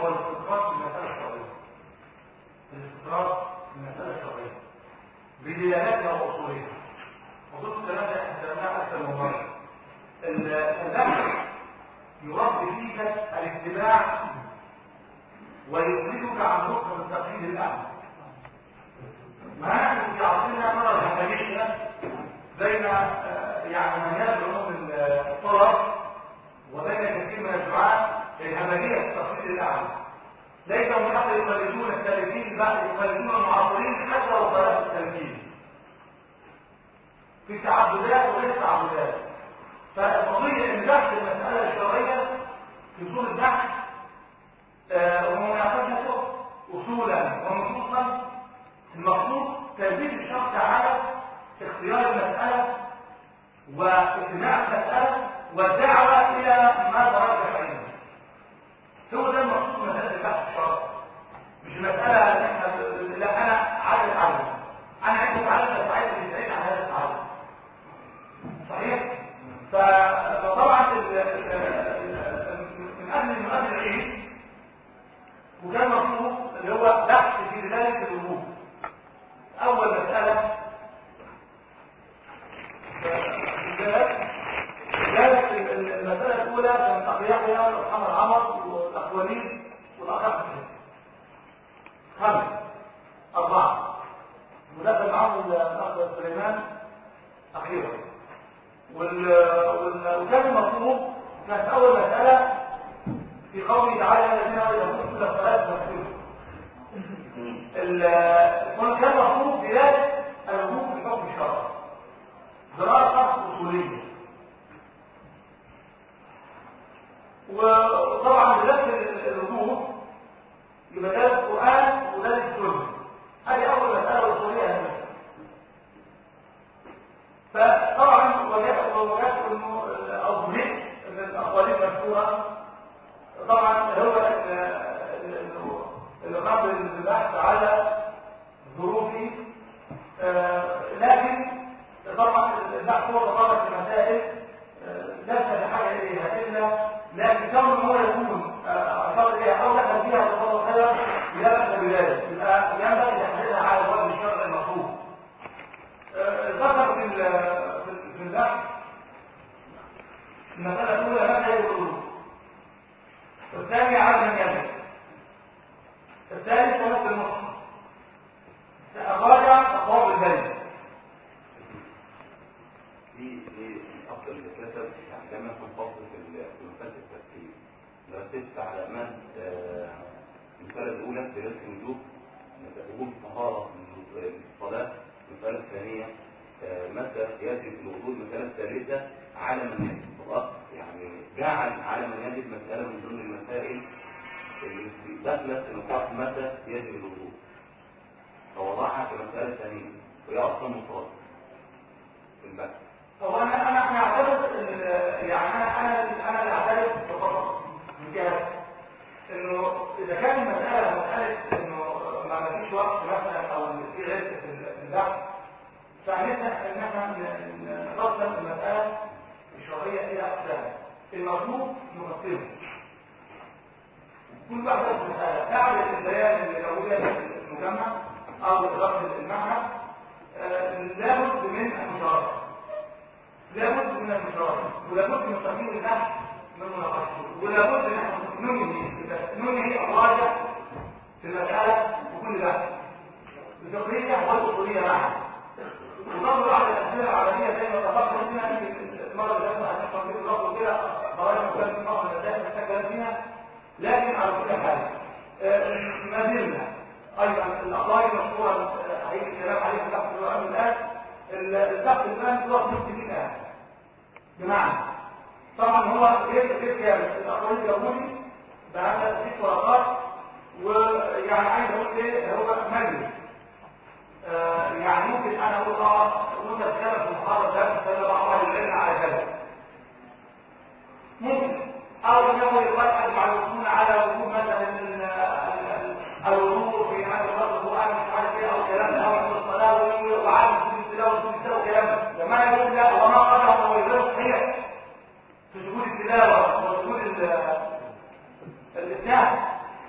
هو الاستقرار في المسألة الشرعية الاستقرار في المسألة الشرعية بدلالاتها وأصولها وضد الثلاثة احنا سميناها أكثر من مرة البحث يربي فيك الاتباع ويخرجك عن نقطة التقليد الأعلى ما نحن في عصرنا نرى الهمجية بين آه، يعني من يدعو من الطلب وبين كثير من الدعاء الهمجية في التقليد الأعلى ليس هم حتى يقلدون الثالثين بل يقلدون المعاصرين حتى وصلات الثالثين في تعبدات وغير تعبدات فالقضية ان بحث المسألة الشرعية في صورة بحث آه، ومناقشته اصولا ونصوصا المقصود تثبيت الشخص على اختيار المسألة واجتماع المسألة والدعوة الى ما ترجح عنه هو ده المقصود من مسألة البحث الشرعي مش مسألة ان احنا لا انا عدد عدد انا عايز اتعلم سعيد اللي سعيد على هذا التعلم صحيح فطبعا من قبل من قبل العيد وكان مطلوب اللي هو بحث في ذلك الامور اول مساله كانت المساله الاولى كانت اخ يحيى ومحمد عمر والاخ وليد والاخ احمد خمس اربعه ودخل معاهم الاخ سليمان اخيرا وال... وال... وكان المطلوب كانت اول مساله في قوله تعالى الذين يقولون كل الصلاه مكتوبه كان مطلوب بذلك الوجوب في الحكم الشرعي دراسه اصوليه وطبعا بذلك الوجوب يبقى ده القران وده السنه هذه اول مساله اصوليه اهميه فطبعا وجدت وجدت انه اظهر ان الاقوال المشهوره طبعا هو اللي قبل البحث على ظروفي لكن طبعا البحث هو تطرق لمسائل ليس بحاجه اليها الا لكن كون هو يكون اشار اليها او دخل فيها وتطرق خيرا لا باس بذلك يبقى ينبغي تحديدها على الوجه الشرعي المطلوب ذكر في في البحث المسألة الأولى ماذا هي الحدود والثانية عدم اليد الثالث ونصف المصحف الرابع أقواب البيت في في أفضل الكتب يعني دايما في الفصل في في مسألة التفسير لو ركزت على مد المسألة الأولى في دراسة الوجوب وجوب الطهارة من الصلاة المسألة الثانية متى يجب الوضوء المسألة الثالثة على من يجب خلاص يعني جعل على من يجب مسألة من ضمن المسائل اللي دخلت في نقاط متى يجب الوضوء فوضعها كمسألة ثانية وهي أصلا مفرد في البحث هو انا انا انا اعترض يعني انا انا انا اللي اعترض بفضل من جهه انه اذا كان المساله مساله انه ما فيش وقت مثلا او في غير في البحث فعلينا ان احنا نقسم المساله الشرعيه الى اقسام المطلوب نقسمه كل واحده في المساله تعرف البيان اللي موجوده في المجمع او اداره المعهد لابد من المشاركه لابد من المشاركه ولابد من تقييم البحث من مناقشته ولابد ان احنا ننهي ننهي الراجع في المساله وكل بحث الفقهيه والاصوليه معا ونظر على الاسئله العربيه زي ما اتفقنا فيها المره اللي فاتت هنحصل فيه نظر كده قرار مختلف من بعض الاسئله محتاج فيها لكن على كل حال ما زلنا ايضا القضايا المشهوره هيجي الكلام عليه في البحث اللي هو عامل الان البحث الان هو 60 الان بمعنى طبعا هو غير غير كامل الاقوال اليهودي بعد ست ورقات ويعني عايز اقول ايه هو مجلس آه يعني ممكن انا اقول اه وانت بتتكلم في المحاضره ده بتتكلم مع اهل العلم على كذا ممكن او انه يقال اجمع المسلمون على وجود مثلا الوضوء في هذا الوقت القران مش عارف ايه او كلام او الصلاه وعدم سجود التلاوه وسجود التلاوه وكلام ده ما يقول لا وما قدره هو يدرس صحيح في سجود التلاوه وسجود الاسلام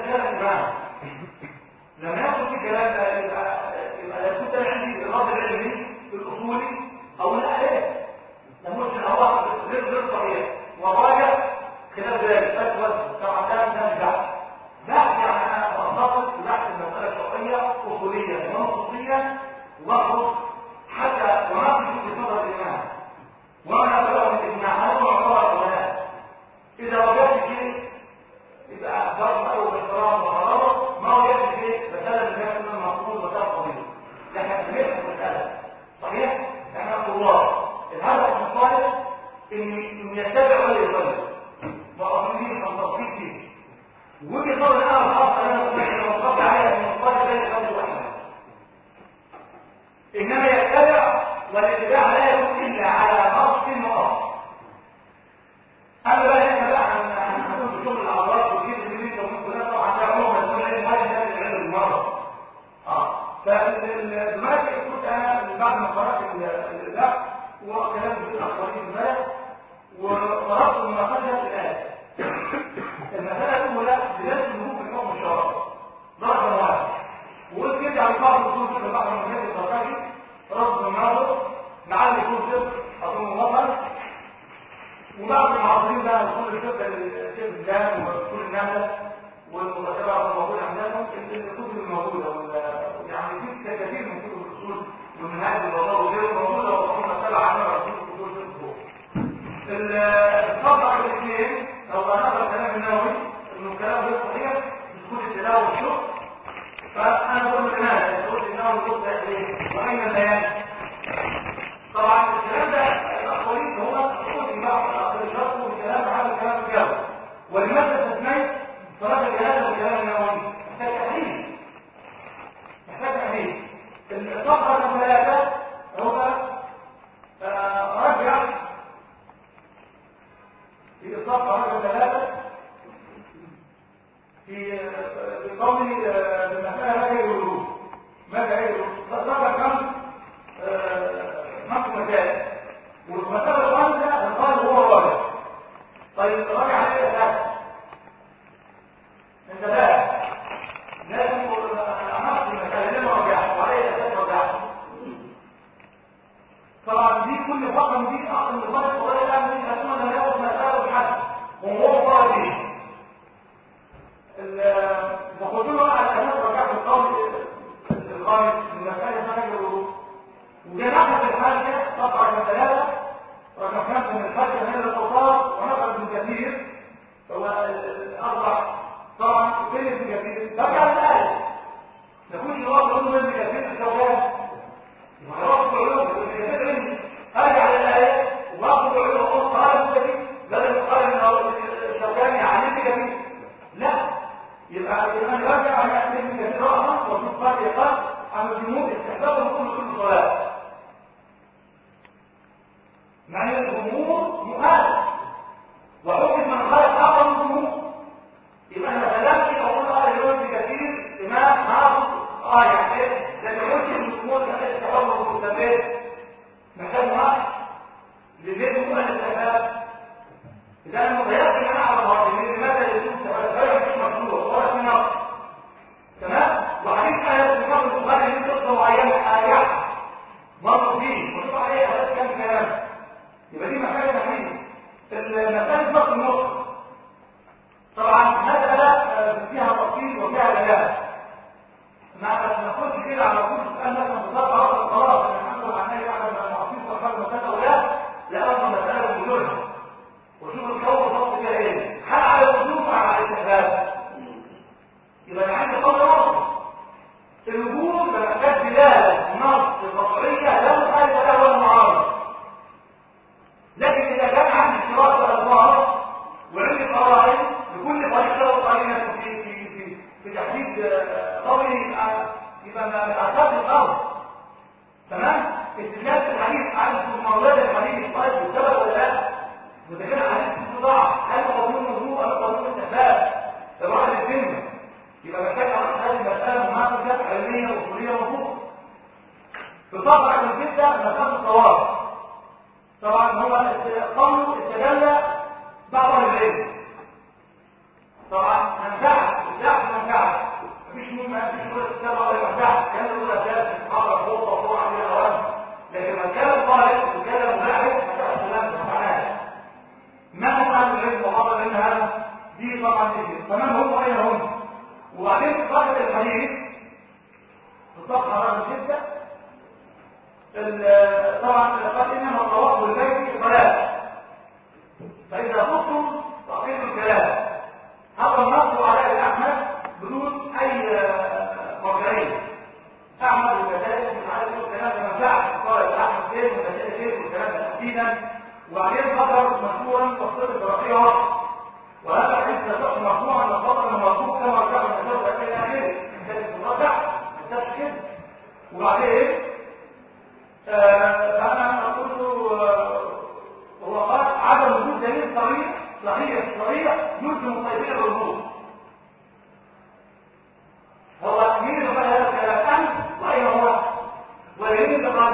كلام الإمام لما ياخد في كلام يبقى يبقى لابد أن عندي الرد العلمي الأصولي أو الآيات لابد أن هو غير غير صحيح وراجع خلاف ذلك بس بس طبعا ده ده مش بحث بحث يعني أنا بنتقد بحث المسألة الشرعية أصوليا ومنطقيا واخرج حتى وما في نظر الإمام وما بلغ الإجماع هل هو معتبر أو لا إذا وجدت شيء يبقى أخبار أو باحترام وحرارة ما وجدت شيء مسألة من كان من المفروض مسألة قضية لكن سمعت المسألة صحيح؟ احنا طلاب الهدف من الطالب إن إن يتبع ولا يضل وأظنين فالتصديق فيه وجهة نظر أنا الخاصة أنا سمعت وصلت عليها من الطالب لا يخلي واحدة إنما يتبع والاتباع لا يكون إلا على نص وأصل أنا بقى هنا بقى عن عن حدود شغل الأعراض وكيف اللي انت ممكن كلها طبعا ده عموما تقول لي ما يحتاج العلم المرة اه فدلوقتي كنت أنا بعد ما قرأت البحث وكلام في الأخبارين البلد وقرأت المناقشة الآن المسألة الأولى بلاد النمو في الحكم الشرعي درجة واحد وقلت كده على بعض الدكتور في بعض المجالات الفرقاني رد الناظر معاه الدكتور أظن وطن وبعض المعاصرين بقى كل الفقه الشيخ الجان وكل الناس والمذكرات الموجوده عندهم الكتب الموجوده يعني في كثير من كتب الاصول والمنهاج والوضوء وغيره موجوده وهم مساله عنها رسول الاصول في الفقه الصفحه الاثنين لو نقرا كلام النووي انه كلام غير صحيح بتكون التلاوه والشكر فانا بقول لماذا قلت النووي قلت ايه واين البيان طبعا الكلام ده الاخرين هو اصول بعض الاخرين والكلام هذا الكلام الجاوب ولماذا استثنيت صلاه الجنازه والكلام النووي محتاج تحليل محتاج تحليل الصفحه الثلاثه هو رجع في الصفحه رقم ثلاثه في في قوله بمسألة ماذا يقولون ماذا يقولون رقم كم خمس مسائل والمسألة الخامسة القال هو الراجع طيب الراجع عليه أساس انت بقى لازم نفس المسألة لما رجعت وعليه أساس رجعت طبعا دي كل فقرة من دي أصلا من الفقرة الصغيرة الآن دي هتكون أنا ناخد مسألة الحد وهو فرق دي وخذوه على أساس رجعت القول الخامس من مسألة ما يقولون وجمعنا في الحاجة طبعا من ثلاثة رقم خمسة من الحاجة من الأوطار ونقل ابن كثير هو الأربع طبعا فين ابن كثير ترجع الآية نكون جواب عنده ابن كثير الشوكان وحرام العلوم ابن كثير عندي أرجع للآية وأخذ العلوم وأقول قال ابن كثير بدل ما قال إن الشوكان يعني ابن كثير لا يبقى يبقى نرجع على ابن كثير رأسا وشوف قال يقال عن الجمهور استحباب كل كل صلاة معنى الجمهور مخالف وحكم من خالف اخر من الجمهور يبقى انا كلامي اقول قال اليوم بكثير امام حافظ اه يعني لما قلت ان الجمهور محتاج تحول المستمر محتاج واحد للبيت يكون الاستحباب اذا انا متيقن ان انا اعرف هذا لماذا يكون غير مش مشروع ولا في نقص تمام وحديث آية الإمام البخاري من قصة معينة آيات مرة فيه وشوف عليه حدث كم كلام يبقى دي محتاجة تحليل المسألة ضغط النقطة طبعا هذا فيها تفصيل وفيها بيان ما ناخدش كده على طول السؤال مثلا بالظبط عرض القرار ان الحمد لله عمال يعمل مع المعصيم صحابه المسألة ولا لا أمر مسألة بوجودها وشوف الكون بالظبط فيها ايه هل على الوجود ولا على الاستحباب يبقى انا عندي قول واضح الوجود محتاج دلاله نص قطعيه لا مخالف له ولا معارض لكن اذا كان عندي اشتراك الالفاظ وعندي قرائن لكل طريق له قرينه في في في في تحديد قولي يبقى ما تعتقد الارض تمام استدلال الحديث عن مولد الحديث طيب والسبب ولا لا وده كان حديث استطاع هل قانون موضوع او قانون استحباب الراجل الذمه يبقى محتاج أعرف هذه المسألة مناقشة علمية وأصولية مفهومة. بطبع من كده مسألة الصواب. طبعا هو قوله استدل بعض العلم. طبعا من بعد لا ما ينفعش مفيش مين ما فيش ولا كتاب ولا ينفع كان يقول اساس محاضره فوق وفوق عليها اوان لكن من كان طالب وكان ملاحظ ما كانش كلام ما معناش ما هو اهل العلم وحضر لان هذا دي طبعا ذكر فمن هم اين هم وبعدين في صحه الحديث في الصفحه رقم سته طبعا قال انما الطواف بالبيت صلاه فاذا خفتم فاقيموا الكلام هذا النص على الاحمد بدون اي مرجعيه احمد وكذلك مش عارف يقول الكلام ده ما ينفعش قال احمد فين وكذلك فين والكلام ده تحديدا وبعدين ذكر مشهورا وصفه الرقيه واحد وهذا الحديث يصح مرفوعا وخطا المرفوع كما رجع المسافه الى اخره كانت مرجع ما كانش كده وبعدين فانا اقول هو قال عدم وجود دليل صريح صحيح صريح يلزم الطيبين الوضوء هو مين اللي قال هذا الكلام انت واين هو ولمين اللي قال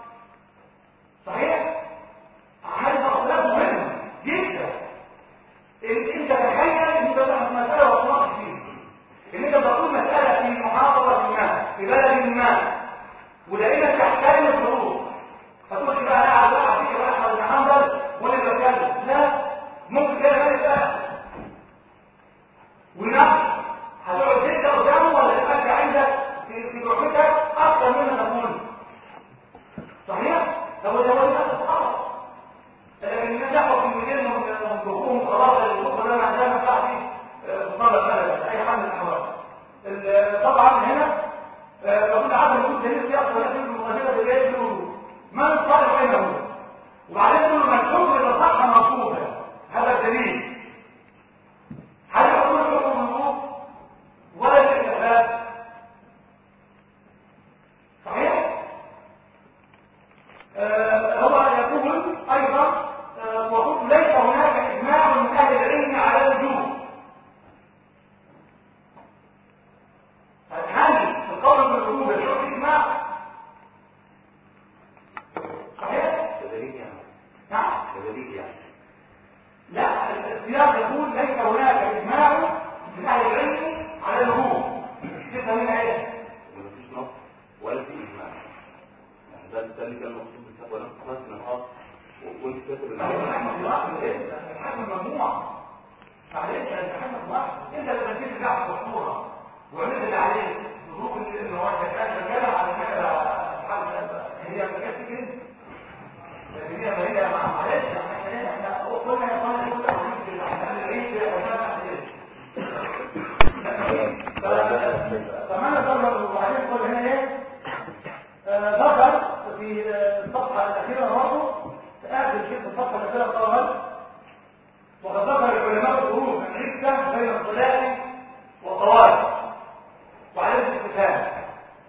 صحيح هذا اخلاق مهم جدا ان انت تخيل ان انت تاخد مساله وتناقش فيها ان انت تقول مساله في محافظه ما في بلد ما ولقينا تحتاج الظروف فتقول لي بقى انا عايز اقع فيك بقى احمد بن حنبل وانا بتكلم لا ممكن كده غير ده ونفس هتقعد انت قدامه ولا تبقى انت عندك في في جحتك اكتر مما تقول صحيح؟ طب وده هو الناس خلاص لكن الناس يحفظ في المدير من ضخوم خلاص الضخوم ده معناه ما ينفعش في طلب بلد اي حال من الاحوال طبعا هنا لابد عدم وجود دليل في اصل لكن المقدمه اللي جايه تقول من الفرق بينهم وبعدين تقول من حكم اذا صح مصروفا هذا دليل هل يقول حكم الوضوء ولا الاستحباب صحيح آه هو يقول ايضا آه وقلت ليس هناك اجماع من اهل العلم على الوجوب هل القول بالوجوب يشوف اجماع صحيح كذلك يعني نعم كذلك يعني لا السياق يقول ليس هناك اجماع من اهل العلم على الوجوب تفهم هنا ايه مفيش نص ولا في اجماع يعني ده ده اللي كان مقصود بالتقوى نفس خلاص من اه وانت كاتب الحكم ممنوع معلش انت حكم واحد انت لما تيجي تحت الصوره وعملت اللي عليك ظروف ان هو كان شغال على فكره هي ما كانتش كده لكن هي ما هي معلش احنا احنا قلنا يا اخوانا نقول كده احنا العيد فمعنى ضرب وبعدين قول هنا ايه ذكر في الصفحه الاخيره برضه في اخر شيء في الصفحه الاخيره قال وقد ذكر العلماء الظروف من عده بين الصلاه والطوارئ وعليه الاتفاق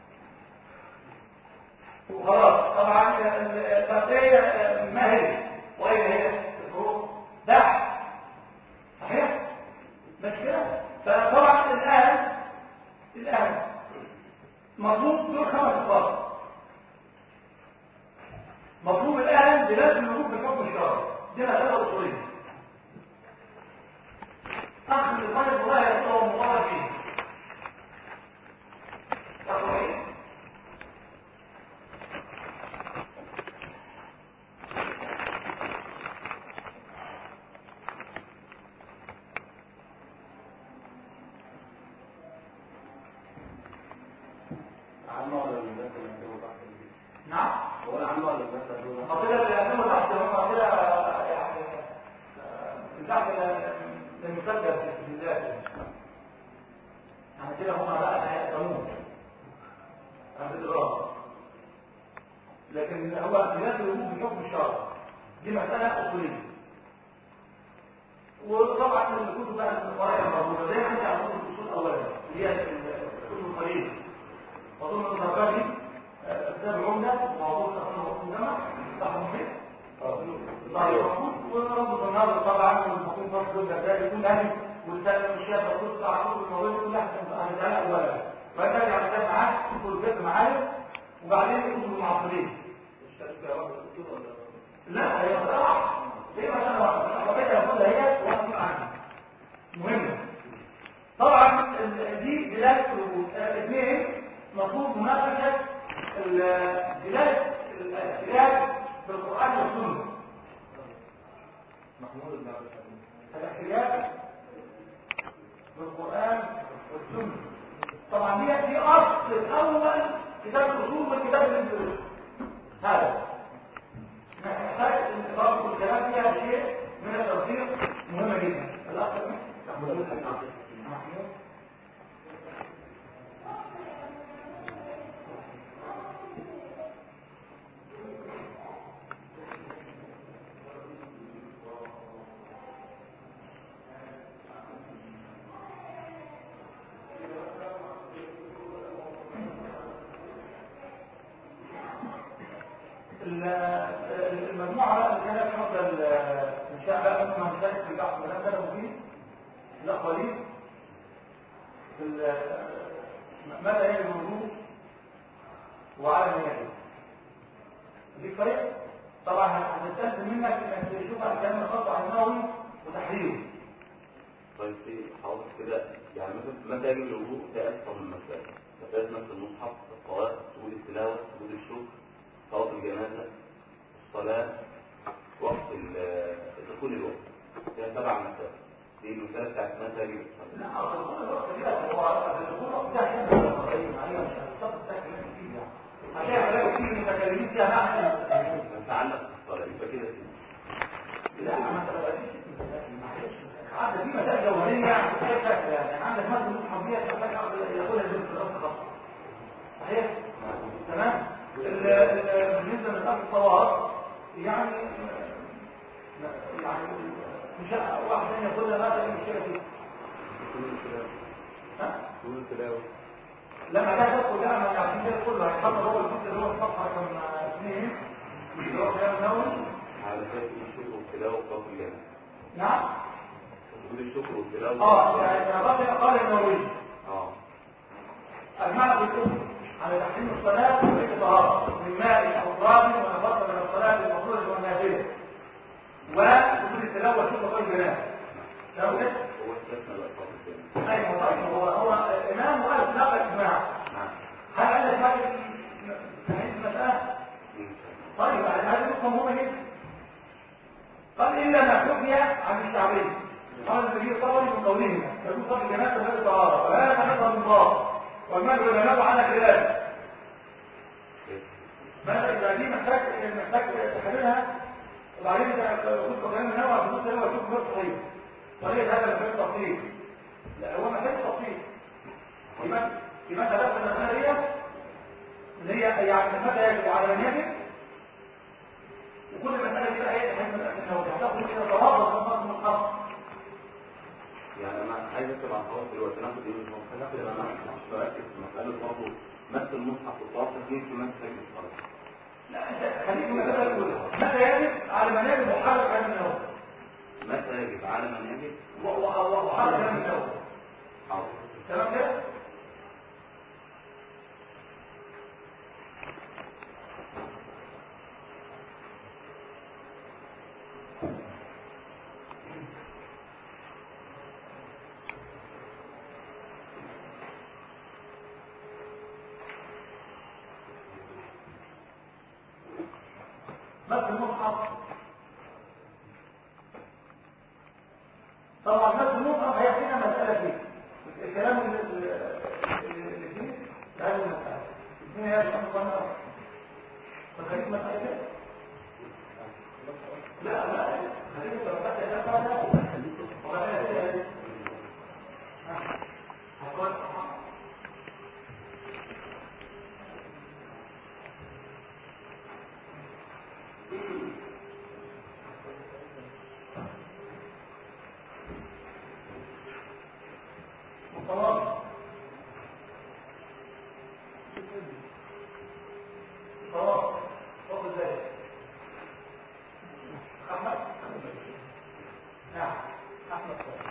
وخلاص طبعا البقيه ما هي واين هي الظروف بحث صحيح مش كده فطبعا الان الان مطلوب دول خمس اخبار مطلوب الان بلازم الوجود بالحكم الشرعي دي مساله اصوليه اخذ الطالب ولا يقول مبارك فيه صحيح عامة ولا الناس اللي عندهم تحت نعم هو العامة ولا الناس اللي عندهم تحت فكده اللي يعتمد تحت هم كده يعني تحت المسدس في الذات يعني كده هم بقى هيقدمون عند الإدارة لكن هو بلاد الوجود بحكم الشرع دي مسألة أصولية وطبعا الكتب بقى القراءة موجودة زي ما انت عملت الأصول أولا اللي هي الكتب القليلة وضمن الضربات كتاب العمدة وموضوع تقريبا الجامعة صح محيط ورب النهار طبعا والمقوم فصل الجزائر يكون هذه والثاني الشيخ القدس على كل الموضوع دي كلها هنتعلق اولا وهترجع الكتاب معاك تدخل الكتاب معايا وبعدين تكتب المعاصرين لا هي صراحة هي مثلا واحدة وكده يقول هي واحدة عنها مهمة طبعا ال- دي دلالة الوجود آه، اثنين مطلوب مناقشة ال- دلالة الاحتجاج بالقرآن والسنة محمود بن عبد الحميد الاحتجاج بالقرآن والسنة طبعا هي دي أصل الأول كتاب الأصول والكتاب الانجليزي هذا نحتاج الانتقام والكلام فيها شيء من التوفيق مهمة جدا الأخر محمود بن حميد محمود ال- المجموعة بقى اللي كانت حفظ الإنشاء بقى كنا هنشارك في البحث ولا كتبوا فيه لا قليل في ال- ماذا يجب الوجود وعلى ما يجب دي فرق طبعا هتستلزم منك انك تشوف الكلام الخاص عن النووي وتحليله طيب في حاضر كده يعني مثلا متى يجب الوضوء ده أكثر من مسألة مسألة مثل المصحف الصلاة سجود التلاوة سجود الشكر صلاة الجنازة الصلاة وقت ال- دخول الوقت هي سبع مسائل دي المسألة بتاعت متى يجب الصلاة لا أصل كل الوقت كده هو الوقت ده كده ايوه مش هتستطيع ده كمان كتير يعني عشان بلاقي كتير المتكلمين فيها نحن نتعلق بالصلاة يبقى كده كده لا ما انت بقى عندك في مسائل جوهريه يعني عندك مثلا المحمديه تحتاج يقولها زي في الارض خاصه صحيح تمام ال- ال- بالنسبه للأرض الصواب يعني يعني مش واحد ثاني يقول لها هذا المشكله فيه سجود التلاوة ها سجود التلاوة لما ده تدخل بقى ما يعرفين كده كله هيحط هو الجزء اللي هو الصفحه رقم اثنين اللي هو كلام النووي على ذلك الشكر والتلاوة وصلاة الجنازة نعم سجود الشكر والتلاوة اه يعني قال قال النووي اه أجمع بالكفر على تحريم الصلاة وغير الطهارة من ماء أو تراب ونفضل من الصلاة المفروضة والنافلة وسجود التلاوة وشوف قول الجنازة تمام كده؟ هو استثنى بقى صلاة الجنازة أيوة طيب هو هو إمام وقال لا إجماع نعم هل قال لك حاجة في هذه المسألة؟ إن شاء الله طيب يعني هذه نقطة مهمة جدا قال إلا ما حكي عن الشعبين قال النبي الطبري من قولهما يكون صلاه الجنازة غير طهارة ولا يتنقض من ضار والمال والعلماء على خلاف ماذا إذا دي محتاج محتاج تحللها وبعدين انت كنت كلام النوع في النص اللي هو يشوف غير صحيح طريقة هذا محتاج تفصيل لا هو محتاج تفصيل لماذا لماذا دخل النظرية اللي هي يعني متى يجب على من يجب وكل مسألة كده هي تحس انه تاخد كده توافق من الخاص يعني انا عايز اكتب عن خلاص دلوقتي ناخد ايه من المصحف ناخد انا مش بركز في مساله برضه مثل المصحف والصلاه تسجيل في مثل سجل الصلاه لا انت خليك من المسألة الأولى متى يجب على من يجب وحرك هذا النوم متى يجب على من يجب وحرك هذا النوم حاضر تمام كده؟ مثل المصحف طبعا مثل المصحف هيحكينا مسألة فيه الكلام اللي اللي فيه هذه المسألة الاثنين هي الحمد لله فخليك مسألة كده لا لا خليك لو فتحت يا جماعة وبعدين كده هتقول خلاص خلاص خد ازاي احمد نعم احمد صالح.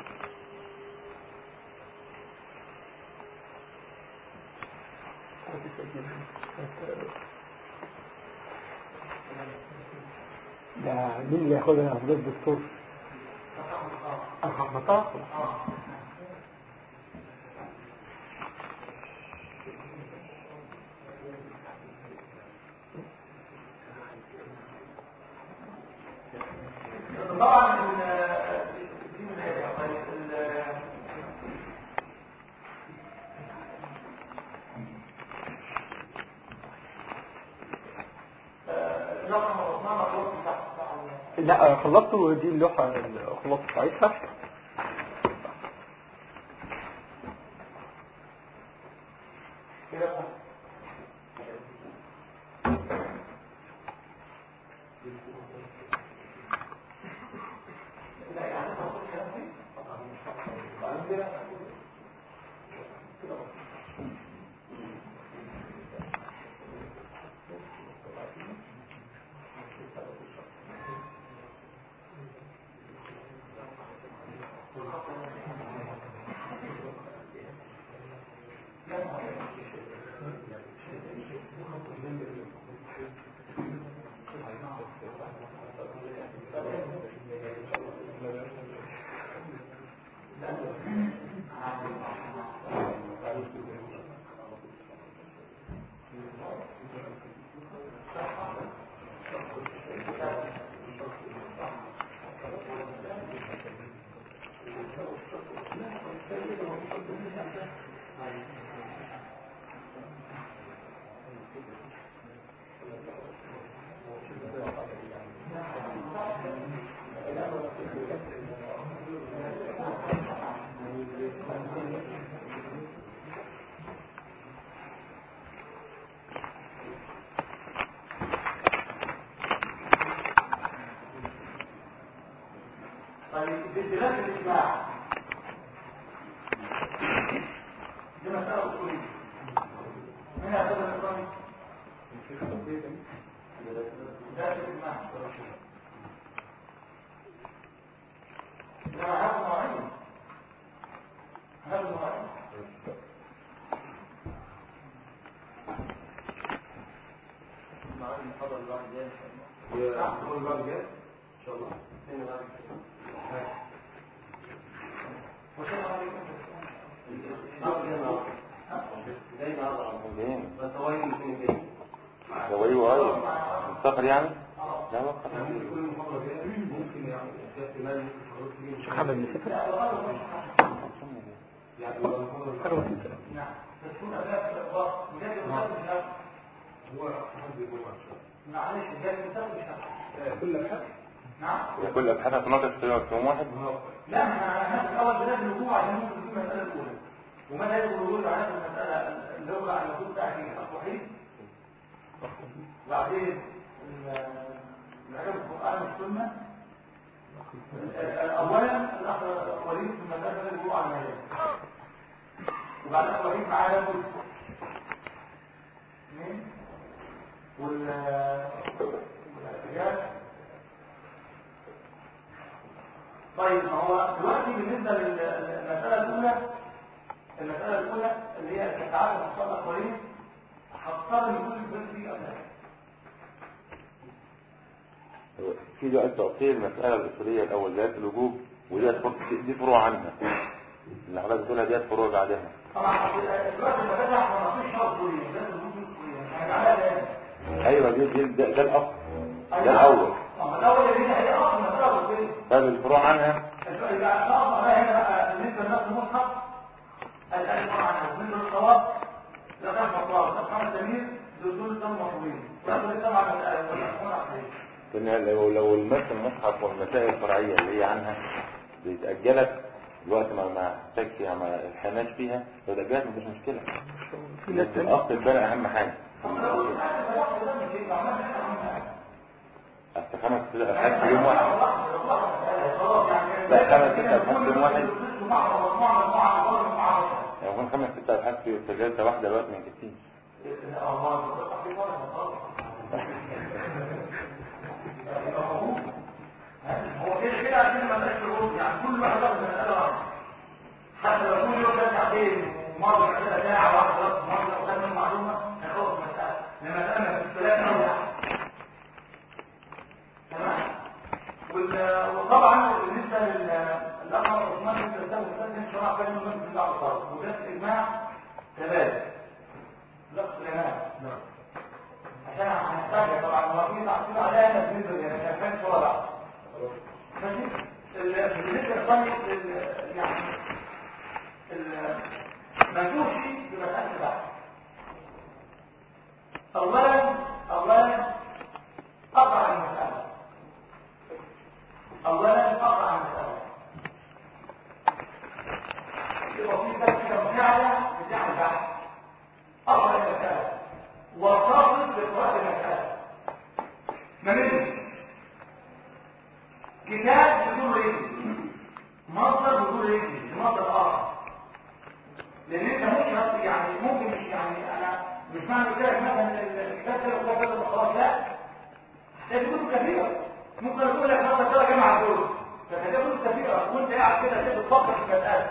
ده مين اللي ياخدها افضل الدكتور احمد اه ارحم مطاق اه لا خلصته دي اللوحة الخلاصة بتاعتها كده بقى لا يعني هاخد الكلام فيه وبعدين كده كده بقى. طيب باختلاف الإجماع دي مسألة أصولية من يعتبر الإخوان؟ ده الإجماع إنما هذا معين هذا معين ويقول بقى جاي ان شاء الله فين بقى وشيء عليكم زي ما هذا فين؟ بس هو يجي فين فين هو ايوه ايوه السفر يعني لا وقت كل محاضرة جاية ممكن يعني في احتمال ممكن حضرتك تيجي شيخ محمد مسافر يعني لو المحاضرة حاجة بسيطة نعم تكون أداة في الإخبار مجال المسافر مش عارف هو حد الجمعة ان شاء الله معلش مجال المسافر مش عارف كل الحد نعم كل ابحاثها تناقش في يوم واحد لا احنا هناخد الاول بلاد الوقوع عشان ممكن في المساله الاولى وماذا يدخل الوجود على نفس المساله اللي هو على الوجود بتاع في الصحيح وبعدين ال- العلم القران والسنه اولا الاخ وليد في المساله الوقوع على المجال وبعدين وليد معاه لابد اثنين وال والاحتجاج طيب ما هو دلوقتي بالنسبة للمسألة الأولى المسألة الأولى اللي هي التعامل مع الصلاة الأخرين هضطر ان كل البلد دي قبلها في دلوقتي تقصير المسألة الأصولية الأول ذات الوجوب ودي فر- دي فروع عنها اللي حضرتك بتقولها ديت فروع بعدها طبعا دلوقتي المسألة احنا ما فيش شرط كلية لازم الوجود كلية هنعملها تاني أيوة دي دي ده, ده الأصل ده الأول اه الأول اللي هي هي أصل المسألة الكلية طيب الفروع عنها يبقى الأصل بقى هنا بقى بالنسبة لنفس المصحف الألف طبعا بالنسبة للصواب لا تنفع الصواب ده خمس تمييز دول دول دول مطلوبين ونقول طبعا الأخوان عقلية لأن لو لو المس المصحف والمسائل الفرعية اللي هي عنها بيتأجلت الوقت ما ما احتاجش يعني ما الحناش فيها لو تأجلت مفيش مشكلة في ناس بس تانية الأصل البناء أهم حاجة أصل خمس أبحاث في يوم واحد لا خمس ست أبحاث في يوم واحد يعني يكون خمس ست أبحاث في في جلسة واحدة الوقت ما يكفيش هو كده كده عشان ما تبقاش شروط يعني كل واحد ياخد مسألة واحدة حتى لو كل يوم ده ساعتين ومرة مسألة ساعة واحدة بس مرة وخدنا المعلومة هنخلص المسألة لما مسألة في الثلاث أو تمام وال- وطبعا بالنسبة للأمر عثمان بن سلمان وسلم شرع بين المسلم في بعض الطرق وده الإجماع ثبات لفظ الإمام نعم عشان هنحتاج طبعا هو في تعقيد عليها تنزل يعني ما كانش ولا ماشي ال- بالنسبه للطريق ال- يعني ال- ما نشوفش بمساله البحث اولا اولا قطع المساله مش معنى كده مثلا الكتاب ده وكتاب ده خلاص لا ده كتب كثيره ممكن اقول لك مثلا ترى جمع دول فكتاب كتب كثيره وانت قاعد كده كده بتفكر في المساله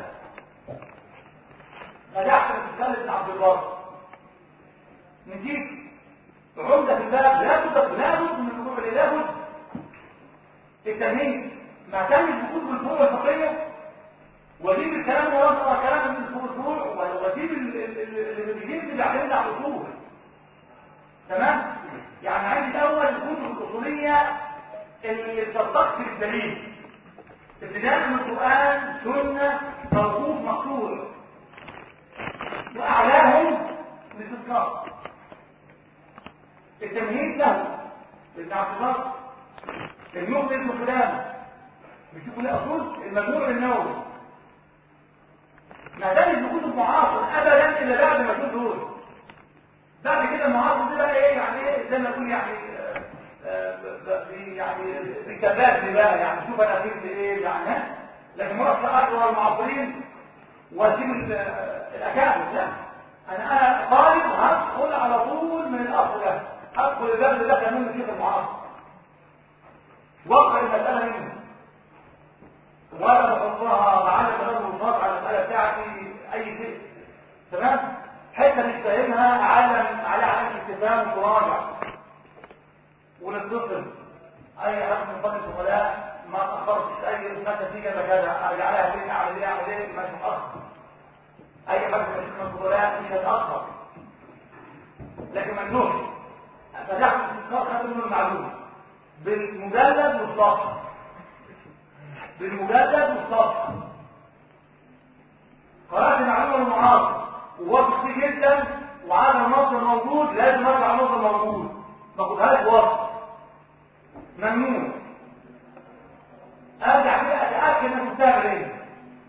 نجحت في الثالث بن عبد البر نجيب عمده في الباب لا بد لا بد من الرجوع اليه لا بد التمهيد ما اعتمد بكتب الفروع الفقهيه واجيب الكلام ورا كلام من الفروع واجيب اللي بيجيب اللي بيعتمد على الاصول تمام يعني عندي الاول الكتب الاصوليه اللي بترتقي بالدليل ابتداء من القران سنه موقوف مقصور واعلاهم الاستذكار التمهيد له ابن عبد الله المغني ابن فلان بيشوفوا ليه اصول المجموع النووي ما دام بكتب معاصر ابدا الا بعد ما يكون دول بعد كده المعاصر ده بقى ايه يعني ايه زي ما اقول يعني آه آه يعني ركبات بقى يعني شوف انا فيك ايه يعني لكن مرة اقرا المعاصرين واسيب الاكابر لا انا انا طالب هدخل على طول من الاصل ده هدخل الباب اللي دخل منه شيخ المعاصر واقرا المساله منه ولا بحطها بعلم غير المنطق على المسألة بتاعتي أي شيء تمام؟ حتة مش فاهمها أعلم عليها علامة استفهام وتراجع ونتصل أي حد من فضل الزملاء ما تأخرتش أي رسالة تيجي كذا كذا أرجع لها فين أعمل إيه أعمل إيه ما تتأخر أي حد من الفضلاء مش هيتأخر لكن ممنوع فتحت الاستذكار خدت منه المعلومة بالمجلد والصفحة بالمجلد والصفحة قرأت معلومة المعاصر ووقت كتير جدا وعلى المصدر موجود لازم ارجع المصدر موجود ما اخدهاش وقت ممنوع ارجع كده اتاكد انك مستعمل ايه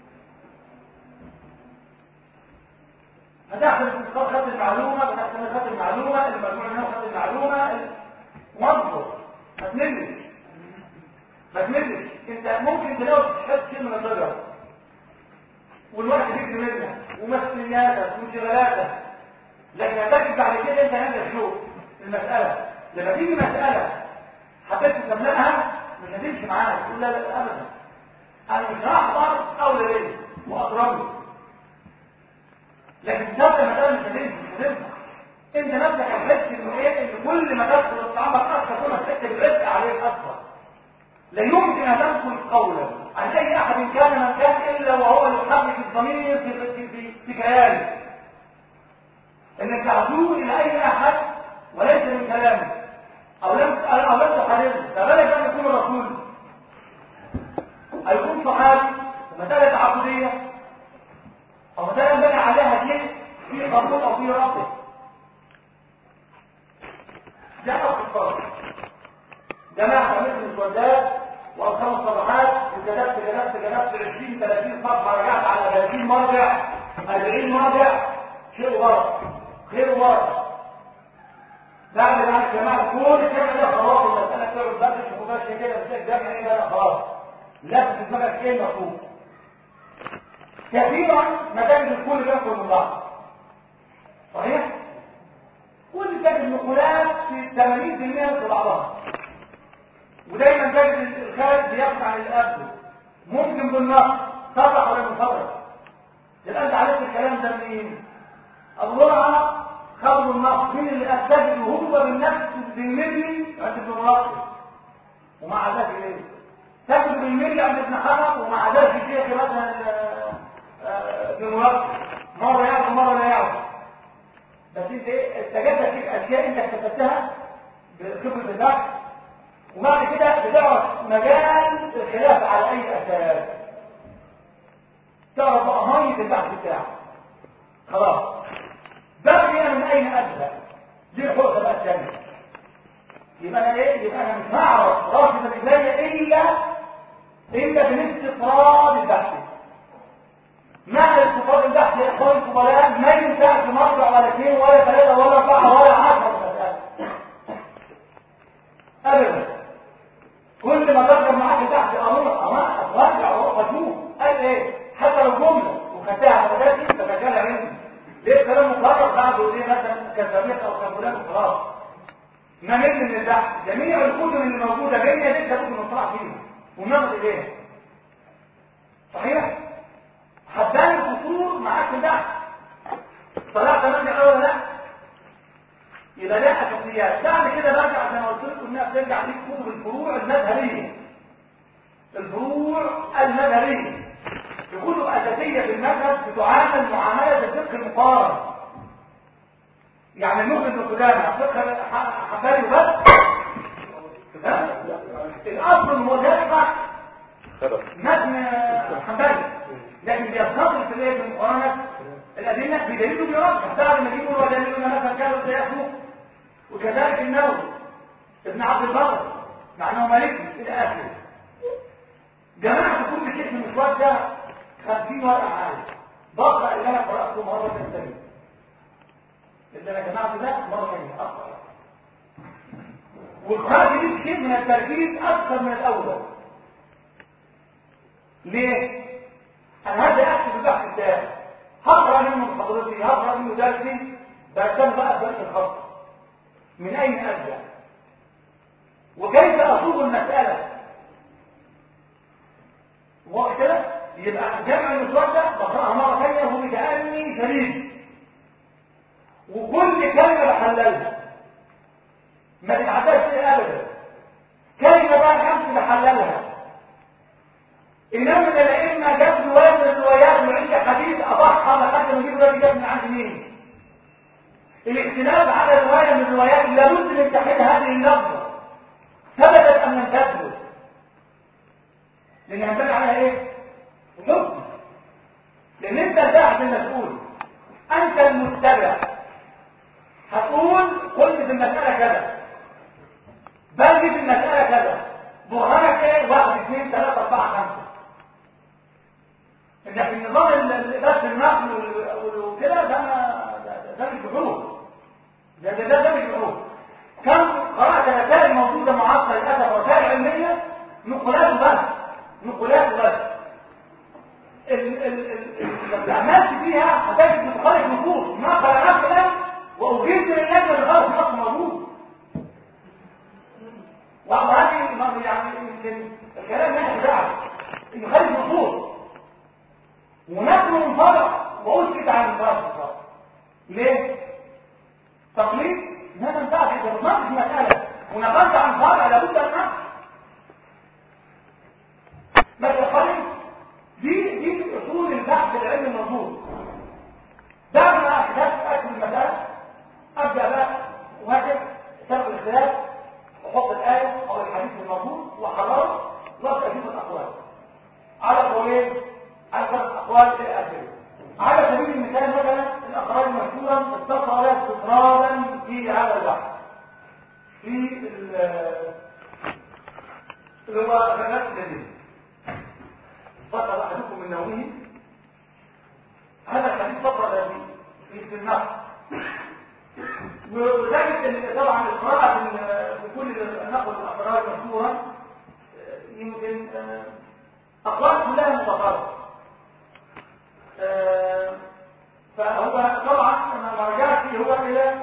فتحت الاستذكار خدت المعلومه فتحت خدت المعلومه المجموع هنا خدت المعلومه وانظر ما تملش ما تملش انت ممكن تلاقي تحس شيء من الضجر والوقت يجري منك ومسؤولياتك وانشغالاتك لكن هتجد بعد كده انت عندك شوق المساله لما تيجي مساله حبيت تملأها مش هتمشي معاك تقول لا لا ابدا انا مش هحضر اولى ليه واضربه لكن تبقى مساله مش هتمشي مش هتنفع انت نفسك هتحس انه ايه ان كل ما تدخل الطعام اكثر كل ما تحس بالعبء عليك اكثر لا يمكن ان تنقل قولا عن اي احد كان من كان الا وهو يحرك الضمير في في في, في كيانه انك تعدو الى اي احد وليس من كلامه او لم او لم تحرره فبالك ان يكون الرسول هيكون صحابي ومساله تعبديه او مساله بنى عليها شيء في قبول او في رفض ده اصل الفرق جماعة مثل السودات وأرقام الصفحات وكتبت كتبت كتبت 20 30 صفحة رجعت على 30 مرجع 40 مرجع شيء غلط خير غلط بعد ما يا جماعة كل الجمع ده خلاص المسألة بتاعت بدرس ومباشر كده بتلاقي الجمع ايه ده خلاص لا في دماغك ايه المفروض كثيرا ما تجد الكل بياكل من بعض صحيح؟ كل تجد نقولات في 80% في بعضها ودايما تجد الخارج بيقطع للأبد ممكن بالنص صرح ولا مصرح يبقى انت عرفت الكلام ده منين الله خبر النص مين اللي اثبت هو بالنفس بالملي عند ابن مراقب ومع ذلك ايه تجد بالملي عند ابن حجر ومع ذلك الشيخ مثلا ابن مراقب مره يعرف ومره لا يعرف بس انت ايه استجدت فيك اشياء انت اكتسبتها بخبره البحث وبعد كده بتعرف مجال الخلاف على اي اساس تعرف بقى ميه البحث بتاعك خلاص بقي من اين ابدا دي الحقوق بقى الثانيه يبقى انا ايه يبقى انا مش هعرف راشد رجلي الا الا بالاستطراد البحثي معنى الاستطراد البحثي يا اخوان الفضلاء ما ينفع في مرجع ولا اثنين ولا ثلاثه ولا اربعه ولا عشره مسائل ابدا كل ما تقدر معاك تحت اروح اروح وارجع واروح واشوف قال ايه حتى لو جمله وخدتها على ذاتي بتكلم مني ليه كلام مقرر بعده ليه مثلا كسابيق او كفلان وخلاص ما نجم من البحث جميع الكتب اللي موجوده جايه لسه كتب مطلع فيها وناخد اليها صحيح حبان القصور معاك في البحث طلعت مني اول لا يبقى لها اساسيات بعد كده برجع زي ما قلت لكم انها بترجع في كتب الفروع المذهبيه الفروع المذهبيه في كتب اساسيه في المذهب بتعامل معامله الفقه المقارن يعني المخرج ابن قدامه فقه حباري بس ها؟ الاصل هو ده متن حنبلي لكن بيستطيع في الايه في المقارنه الادله بدليل بيرجح بعد ما يجيبوا هو دليل ان مثلا كانوا سياخذوا وكذلك النووي ابن عبد البر مع انه مالكي الى اخره جماعه كل شيء في المشوار ده 50 ورقه عالي بقرا اللي انا قراته مره ثانيه اللي انا جمعته ده مره ثانيه اقرا والقراءه دي كتير من التركيز اكثر من الاول ليه انا هبدا اكتب البحث بتاعي هقرا منه محاضرتي هقرا منه درسي بهتم بقى بدرس الخط من اين ابدا وكيف اصوغ المساله وكده يبقى جمع المسوده بقراها مره ثانيه وهو كاني شريك وكل كلمه بحللها ما تتعداش ابدا كلمه بقى الحمد بحللها إمام من الأئمة جاب رواية من الروايات وعند حديث أضحى لحد ما يجيب ده جاب من عند مين؟ الاختلاف على رواية من الروايات لابد من تحديد هذه اللفظة ثبتت أم لم تثبت؟ لأن ينبغي عليها إيه؟ حكم لأن أنت الباحث المسؤول أنت المتبع هتقول قلت في المسألة كذا بلغي في المسألة كذا برهانك ايه؟ واحد اثنين ثلاثة أربعة خمسة إن في النظام بس النقل وكده ده ده مش بحوث ده ده ده مش بحوث كم قرأت رسائل موجودة معاصرة للأسف رسائل علمية نقولات بس نقولات بس اللي عملت فيها هتجد بتخالف نصوص ما قرأناه كلام وأجيب من اللجنة اللي خالف نص موجود وهذه يعني يمكن الكلام ماشي فعلا انه خالف نصوص ونقل من فرع واسكت عن الفرع ليه؟ تقليد ما تنفعش اذا بتناقش مساله ونقلت عن فرع لابد ان نقش بس الخليل دي دي اصول البحث العلمي الموجود بعد ما احدثت اكل المساله ابدا بقى وهكذا سبب الاختلاف وحط الايه او الحديث الموجود وحرره وابدا اشوف الاقوال على قولين على ثلاث اقوال في الاخر على سبيل المثال مثلا الاقوال المشهوره اتصل استطرادا في هذا البحث في اللي هو كلمات الذين فقط احدكم من نومه هذا الحديث فقط الذي في النقل وتجد ان طبعا القراءه في كل نقل الاقرار مشهورا يمكن اقوال كلها متفرقه فهو طبعا لما رجعت هو الى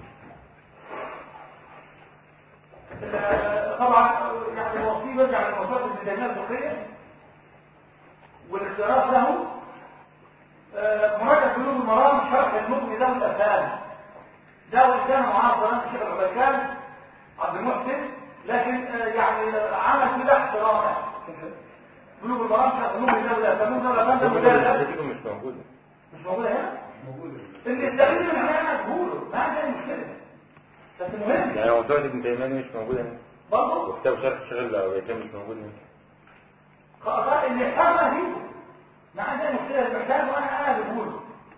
طبعا يعني هو في برجع للمصادر الميزانيه الفقهيه والاختيارات له مراجعه قلوب المرام شرح المغني له الافهام ده وان كان معاه ظلام الشيخ العبيكان عبد المحسن لكن يعني عمل في بحث رائع قلوب المرام شرح المغني له الافهام له الافهام مش موجودة مش موجوده هنا موجودة اللي يستغل من هنا مجهوله ما عندي اي مشكله بس مهم يعني موضوع ابن تيمية مش موجودة هنا برضه وكتاب شرح شغل لو كان مش موجود هنا خطأ اللي يحفظها دي ما عندي اي مشكله المحتاج وانا انا بقوله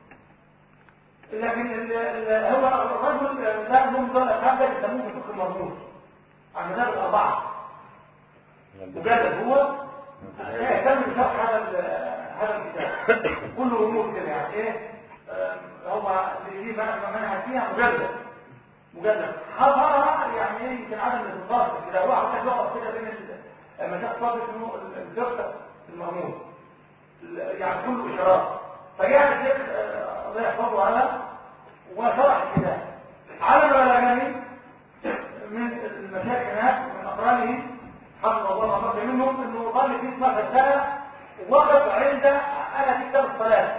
لكن ال- ال- هو الرجل لا يظن دول الافهام ده بيسموه في الفقه المربوط عن مذهب الاربعه مجدد هو يهتم بشرح هذا ال- هذا الكتاب كله امور كده يعني ايه آم، هو اللي فيه منهج منهج فيها مجدد مجدد حضرها يعني ايه يمكن عدم الانتصار كده هو حتى يقف كده بين المشايخ صادق انه الفقه المغمور يعني كله اشارات فجاء الشيخ آه، الله يحفظه هذا وشرح الكتاب علم بلغني من المشايخ هناك من اقرانه حفظ الله ما بقي منهم انه ظل في 12 سنه وقف عند انا في كتاب الصلاه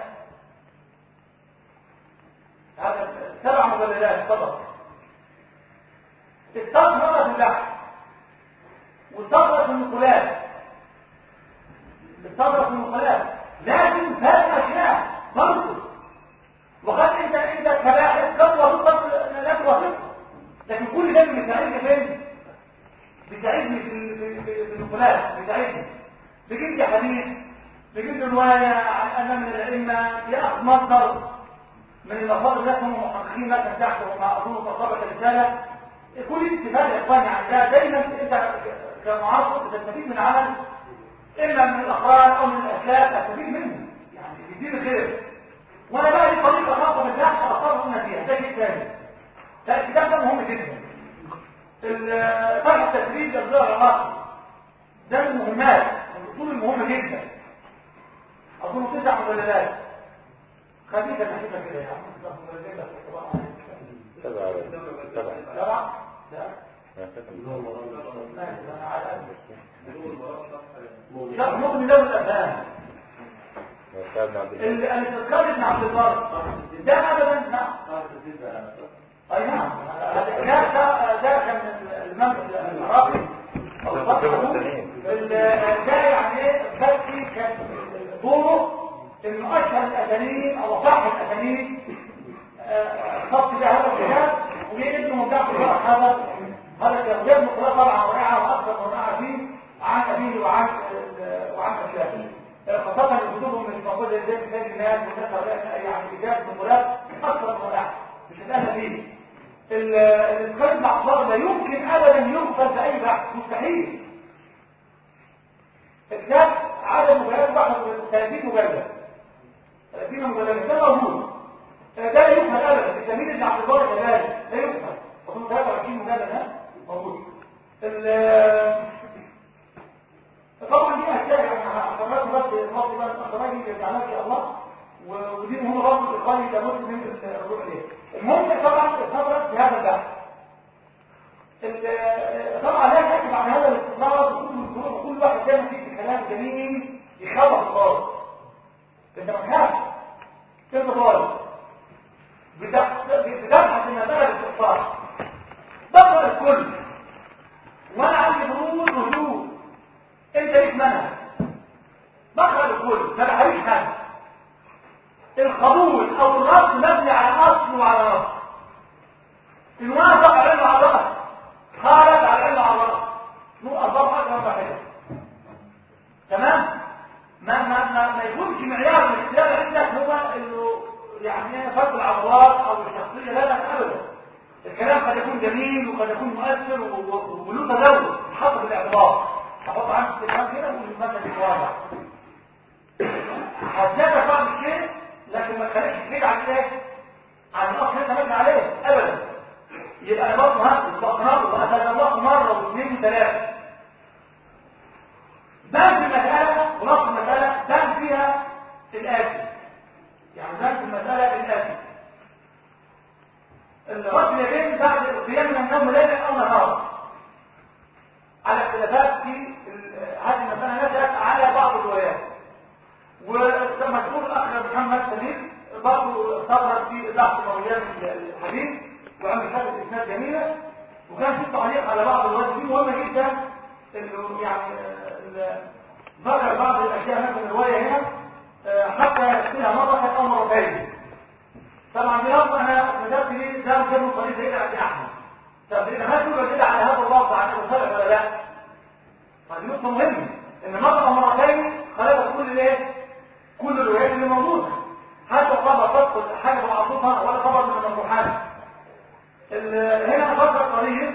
هذا سبع مجلدات فقط استثمر في اللحم واستثمر في النقولات استثمر في النقولات لكن فات اشياء برضه وقد انت انت كباحث قد وصلت لك وصلت لكن كل ده بيساعدني فين بيساعدني في في- في- في النقولات بيساعدني بجيب لي حديث بجيب لي روايه عن انا من الائمه ياخذ مصدر من المصادر اللي هم محققين مثلا تحت وما اظن طبقه الرساله كل استفاده يا اخواني عن ده دايما انت كمعاصر بتستفيد من عمل اما من الاقران او من الاسلاف تستفيد منه يعني بيديني خير وانا بقى لي طريقه خاصه بالبحث اختار هنا فيها ده شيء ثاني ده الكتاب ده مهم جدا فرح التسريب للظاهر العراقي ده من المهمات من الاصول المهمه جدا اظن تسع مجلدات خليك نحيفه كده يا عم تسع مجلدات سبعة سبعة سبعه لا ما كتب. ماشي انا على قد شرح مغني له الافهام وكان عبد الله الاستذكار ابن عبد البر ده ابدا نعم اي نعم هذا ده ده كان المنهج العراقي او الفقه ده يعني ايه بكي كان دوره انه اشهر الاسانيد او صح الاسانيد خط ده هذا الكتاب وجاي ابنه مبدع في شرح هذا هذا الكتاب وجاب مقولات طبعا رائعه واكثر رائعه فيه عن ابيه وعن وعن اسلافه خاصة الكتب مش موجودة زي كتاب الناس والناس هؤلاء يعني كتاب مقولات أكثر رائعة مش هتأهل فيه الإدخال الأعصار لا يمكن أبدا يغفل بأي بحث مستحيل الكتاب عدد مجلدات واحد 30 مجلد 30 مجلد ده موجود ده لا يغفل أبدا التمييز اللي عبد الله كذلك لا يغفل وهم 23 مجلد ها موجود طبعا دي اشياء يعني حضرتك بس الماضي بس اخراجي يرجعنا ان شاء الله ودي مهمه برضه الاخواني لابد من الرجوع اليه المهم طبعا الصبر في هذا البحث طبعا لا يكتب عن هذا الاستطلاع وكل كل واحد زي ما فيه كلام جميل يخبط خالص انت ما تخافش انت طالب بتبحث المساله باستفسار بقرا الكل وانا عندي فروض وجود انت ليك منهج بقرا الكل ما بحريش حاجه القبول او الرفض مبني على اصل وعلى رفض الوافق على علم على الرفض خارج على علم على الرفض مو اضاف اكثر واحده تمام ما ما ما, ما يكونش معيار الاختلاف عندك هو انه يعني فرق العضلات او الشخصيه لا لا ابدا الكلام قد يكون جميل وقد يكون مؤثر وله تداول حط في الاعتبار احط عندي استفهام كده والمثل واضح هتزاد بعض الشيء لكن ما تخليش تزيد عن ايه عن الاصل اللي انت مبني عليه ابدا يبقى انا برضه هاخد بقراه واخذ الله مره واثنين وثلاثه بان في المساله ونص المساله بان فيها الاتي يعني بان في المساله الاتي الرد اليدين بعد القيام من النوم ليلا او نهارا على اختلافات في هذه المساله نشات على بعض الروايات وكما تقول الاخ محمد سمير برضه صبرت في اضافه مرويات الحديث وعمل شهاده اسناد جميله وكان في تعليق على بعض الروايات دي مهمه جدا انه يعني ذكر بعض الاشياء هنا في الروايه هنا حتى يكفيها مره او مرتين طبعا دي لفظ انا نزلت لي ده جاب طريق زي عند احمد طب اذا ما تقول كده على هذا اللفظ عن المصالح ولا لا فدي نقطه مهمه ان مره او مرتين خلقت كل الايه كل الروايات اللي موجوده حتى خبر تدخل حاجه معروفه ولا خبر من المرجوحات هنا فكر طريق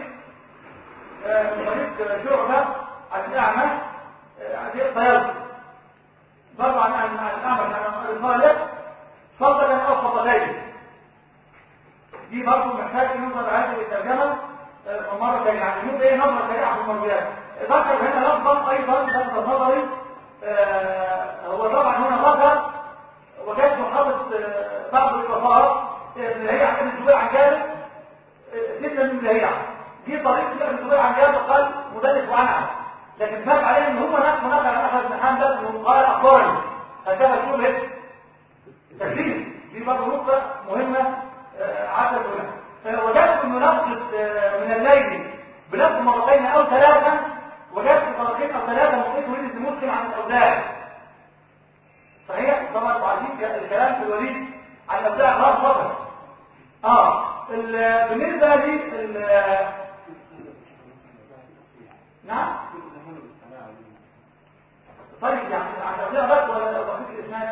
طريق شعبه عن الاعمى عن الطيارة برضه عن الاعمى عن الطالب فضلا او فضلين دي برضه محتاج نظر هذه الترجمه مرة ثانية يعني ممكن ايه نظرة سريعة في المرجوات ذكر هنا لفظا ايضا لفظ نظري هو طبعا هنا ذكر وجدت حاطط آه، بعض الاضافات آه، اللي هي عن الزبير عن جابر جدا من اللي هي دي طريقه ابن الزبير عن جابر قال مدلس وعنعن لكن فات عليه ان هو نفسه نقل عن احمد بن حنبل انه قال اخبرني هذا شبهه تكليف دي برضه نقطه مهمه آه، عدد هنا وجدت انه نقصد آه، من الليل بنفس مرتين او ثلاثه وجدت مرتين او ثلاثه ممكن وليد بن مسلم عن الاوزاع صحيح طبعا انتوا عارفين ك- الكلام في الوليد عن الاوزاع خلاص فقط اه ال- بالنسبه لي ال- نعم طيب يعني عن الاوزاع بس ولا بقيه الاسناد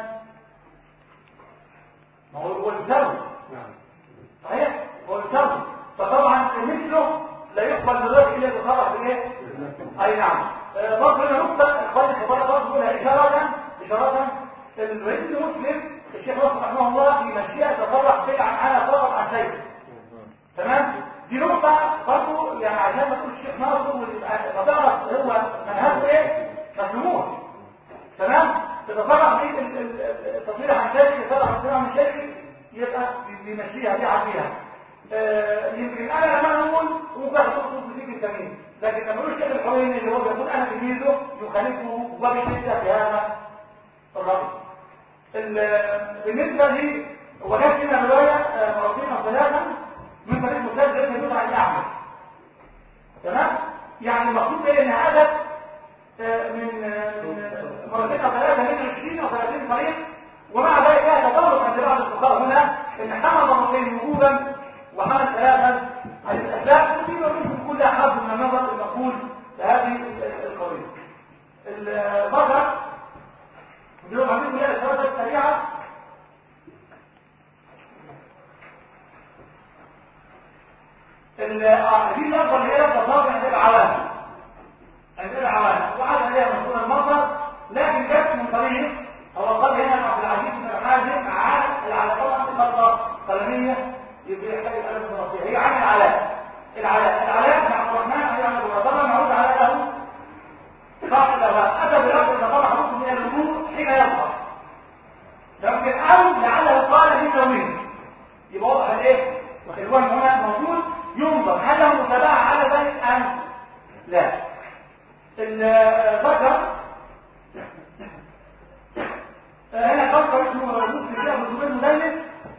ما هو هو الزوج صحيح هو الزوج فطبعا مثله لا يقبل دلوقتي الا بصرح بايه اي نعم آه، برضه هنا نقطه اخواني الفضلاء برضه بقولها اشاره اشاره الوليد بن مسلم الشيخ ناصر رحمه الله في مشيئه تصرح بها عن انا فقط عن سيد تمام دي نقطه برضه يعني عشان ما تقول الشيخ ناصر وتبقى تعرف هو منهجه ايه مفهومه تمام تتصرح بيه ال- ال- ال- التصريح عن شركه يتصرح عن عن شركه يبقى بيمشيها بيعديها آه، يمكن انا لما نقول ممكن تخصص فيك التمييز لكن لما نقول الشيخ الحويني اللي هو بيقول انا تلميذه يخالفه وبشده في هذا الرأي ال- بالنسبه لي وجدت هنا روايه آه، مرتين او ثلاثه من طريق مسدد غير يدل على الاعمى تمام يعني المقصود ايه ان هذا آه، من آه، من مرتين او ثلاثه من 20 او 30 طريق ومع ذلك لا تطرق عند بعض الفقهاء هنا ان حمل مرتين وجوبا وحمل ثلاثا عن الاسباب وفي منهم كل احد من النظر المقبول لهذه القضيه البشر اليوم عندكم كلها الاشارات السريعه ال- آه، دي النقطه اللي هي التصرف عند العوام عند العوام وعاد عليها مسؤول المصدر لكن جت من طريق هو قال هنا عبد العزيز بن حازم عن العلاقات الخطه قلميه يبقى يحتاج الالف الدراسيه هي عن العلاء العلاء العلاء بن عبد الرحمن هي عن الوطن معروف على له قال له اتى بلفظ فطلع حروف من الوجوه حين يظهر لكن او لعله قال من يومين يبقى واضح الايه الوهم هنا موجود ينظر هل له متابعه على ذلك ام لا الذكر هنا ذكر اسمه مسلم كده بالزبير مدلس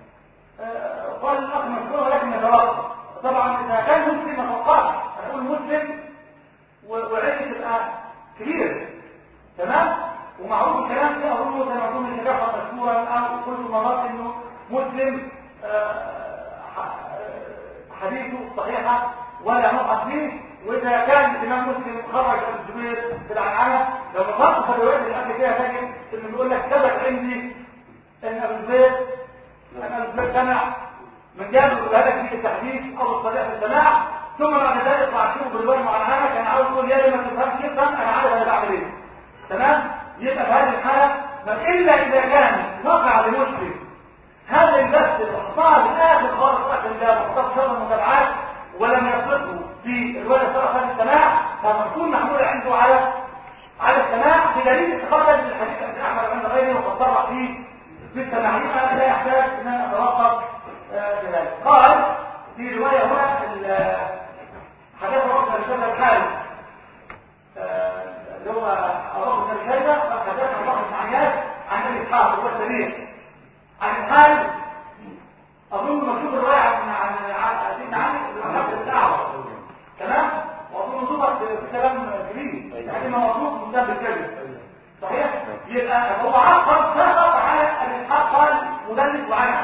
آه، قال الاخ مشهور ولكن يتوقف طبعا اذا كان مسلم ما توقفش هنقول مسلم و- وعيني تبقى كبيره تمام ومعروف الكلام ده اقول زي ما قلنا شجاعه مشهورا او كل مرات انه مسلم آه، ح- آه، حديثه صحيحه ولا نقص فيه واذا كان الامام مسلم خرج ابن الزبير في العنعنه لو نظرت في الروايات اللي قبل كده تجد انه بيقول لك ثبت عندي ان ابو الزبير ان ابو الزبير سمع من جابر هذا في التحديث او الصريح في السماع ثم بعد ذلك بعثوه بالروايه المعنعنه كان عاوز يقول يا لما تفهمش يفهم انا عارف انا بعمل ايه تمام يبقى في هذه الحاله بل الا اذا كان وقع لمسلم هذا البث الحصار الاخر خالص اخر الله وحصار شر المتابعات ولم يصدقه في الروايه الصرح هذا السماع فمكون محمول عنده على على السماع بدليل اتخاذ الحديث عند احمد عند غيره وقد صرح فيه في السماعين انا لا يحتاج ان انا اتوقف آه، بذلك قال في روايه هنا ال- حديث ربنا الشيخ الحال آه، اللي هو أبو بن الشيبة حدثنا الله بن عياش عن ابي اسحاق هو السبيل عن الحال اظن مكتوب الروايه عن عن عن سيدنا علي بن عبد الدعوه تمام واظن ظبط في كلام كبير يعني ما مطلوب من ده بالكذب صحيح يبقى هو عقب سقط على ابي اسحاق قال مدلس وعنعن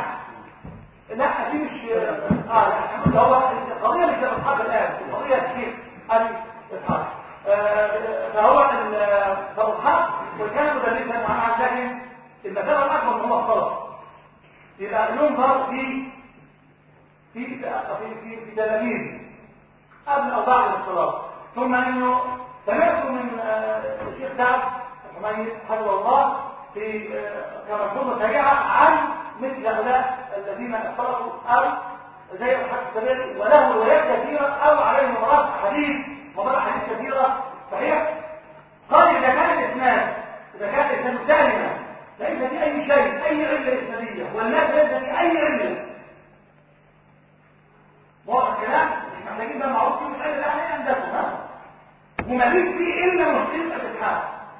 لا دي مش اه لا ده هو القضيه مش اصحاب الان القضيه الشيخ ابي اسحاق آه، فهو ال- فهو حق وكان مدلسا وعنعن لكن المساله الاكبر ان هو اختلط يبقى ينظر في في في في, في تلاميذ قبل او بعد الاختلاط ثم انه سمعت من آه، الشيخ سعد حميد حفظه الله في آه، كمشهور سريعه عن مثل هؤلاء الذين اختلطوا او زي الحق السبيل وله روايات كثيره او عليه مباراه حديث مباراه حديث كثيره صحيح قال اذا كان الاسناد اذا كان الاسناد سالما ليس في اي شيء اي عله اسناديه والناس ليس في اي عله واضح الكلام مش محتاجين ده معروف فيه مش عله لا احنا عندكم ها وما فيش فيه الا مشكله الاتحاد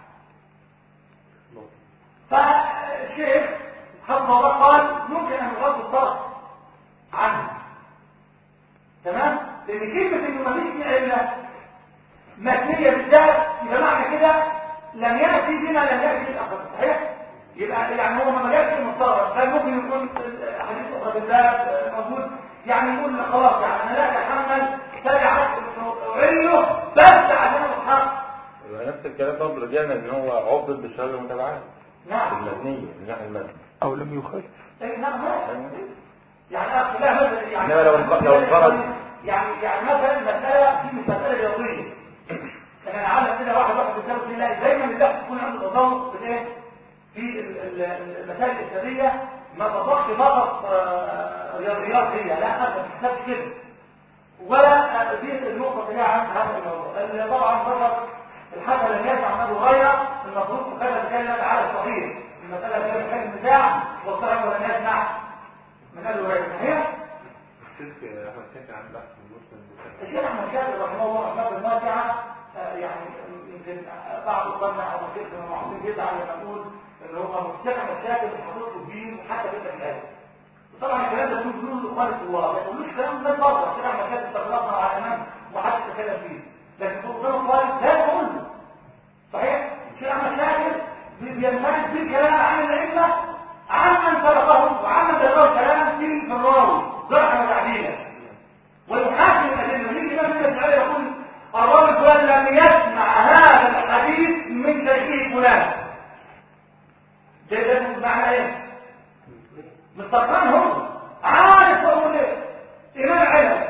فالشيخ حفظه الله قال يمكن ان يغض الطرف عنه تمام لان كلمه انه ما فيش فيه عله مبنيه بالذات يبقى معنى كده لم ياتي بما لم ياتي الاخر صحيح يبقى يعني هو ما جاش المضطر ده ممكن يكون حديث اخرى بالذات موجود يعني يقول خلاص يعني انا لا اتحمل تبعت عله بس عشان الحق يبقى نفس الكلام برضه رجعنا ان هو عقدة بالشهادة المتابعات نعم المبنية من الناحية المبنية او لم يخالف اي نعم نعم. يعني أخي لا مثلا يعني إنما لو الف- لو الفرض- يعني يعني مثلا مسألة في مسألة رياضية يعني انا عارف كده واحد واحد بيساوي في الله دايما الواحد يكون عنده تطور في الايه في ال- ال- المسائل الإسلامية ما تطبقش فقط آه، رياضيات هي لا ما تحتاجش كده ولا آه، دي النقطة اللي هي عن هذا الموضوع اللي طبعا ذكر الحاجة لم يسمع من ابو هريرة المفروض كان يتكلم على الصحيح المسألة اللي هي كان النزاع والصراحة لم يسمع من ابو هريرة صحيح؟ الشيخ احمد شاكر عن بحث المسلم الشيخ احمد شاكر رحمه الله رحمه الواسعه آه، يعني يمكن بعض الظن او شيخ من المعصومين جدا لما نقول ان هو الشيخ احمد شاكر بحضور الدين وحتى في الاسلام طبعا الكلام ده بيقول بيقول اخوان الله ما يقولوش كلام ده بره الشيخ احمد شاكر استغرقنا على الامام وحتى تكلم فيه لكن في قدام الخالد لا يقول له صحيح الشيخ احمد شاكر بي- بينفرد بالكلام عن الائمه عمن سبقهم وعمن بلغوا الكلام في في الراوي جرحا وتعديلا ويحاكم الأدلة يجي مثلا الآية يقول الرجل فلان لم يسمع هذا الحديث من شيخه فلان ده ده معنى ايه؟ مستقبل هم عارف هو ايه؟ إمام علم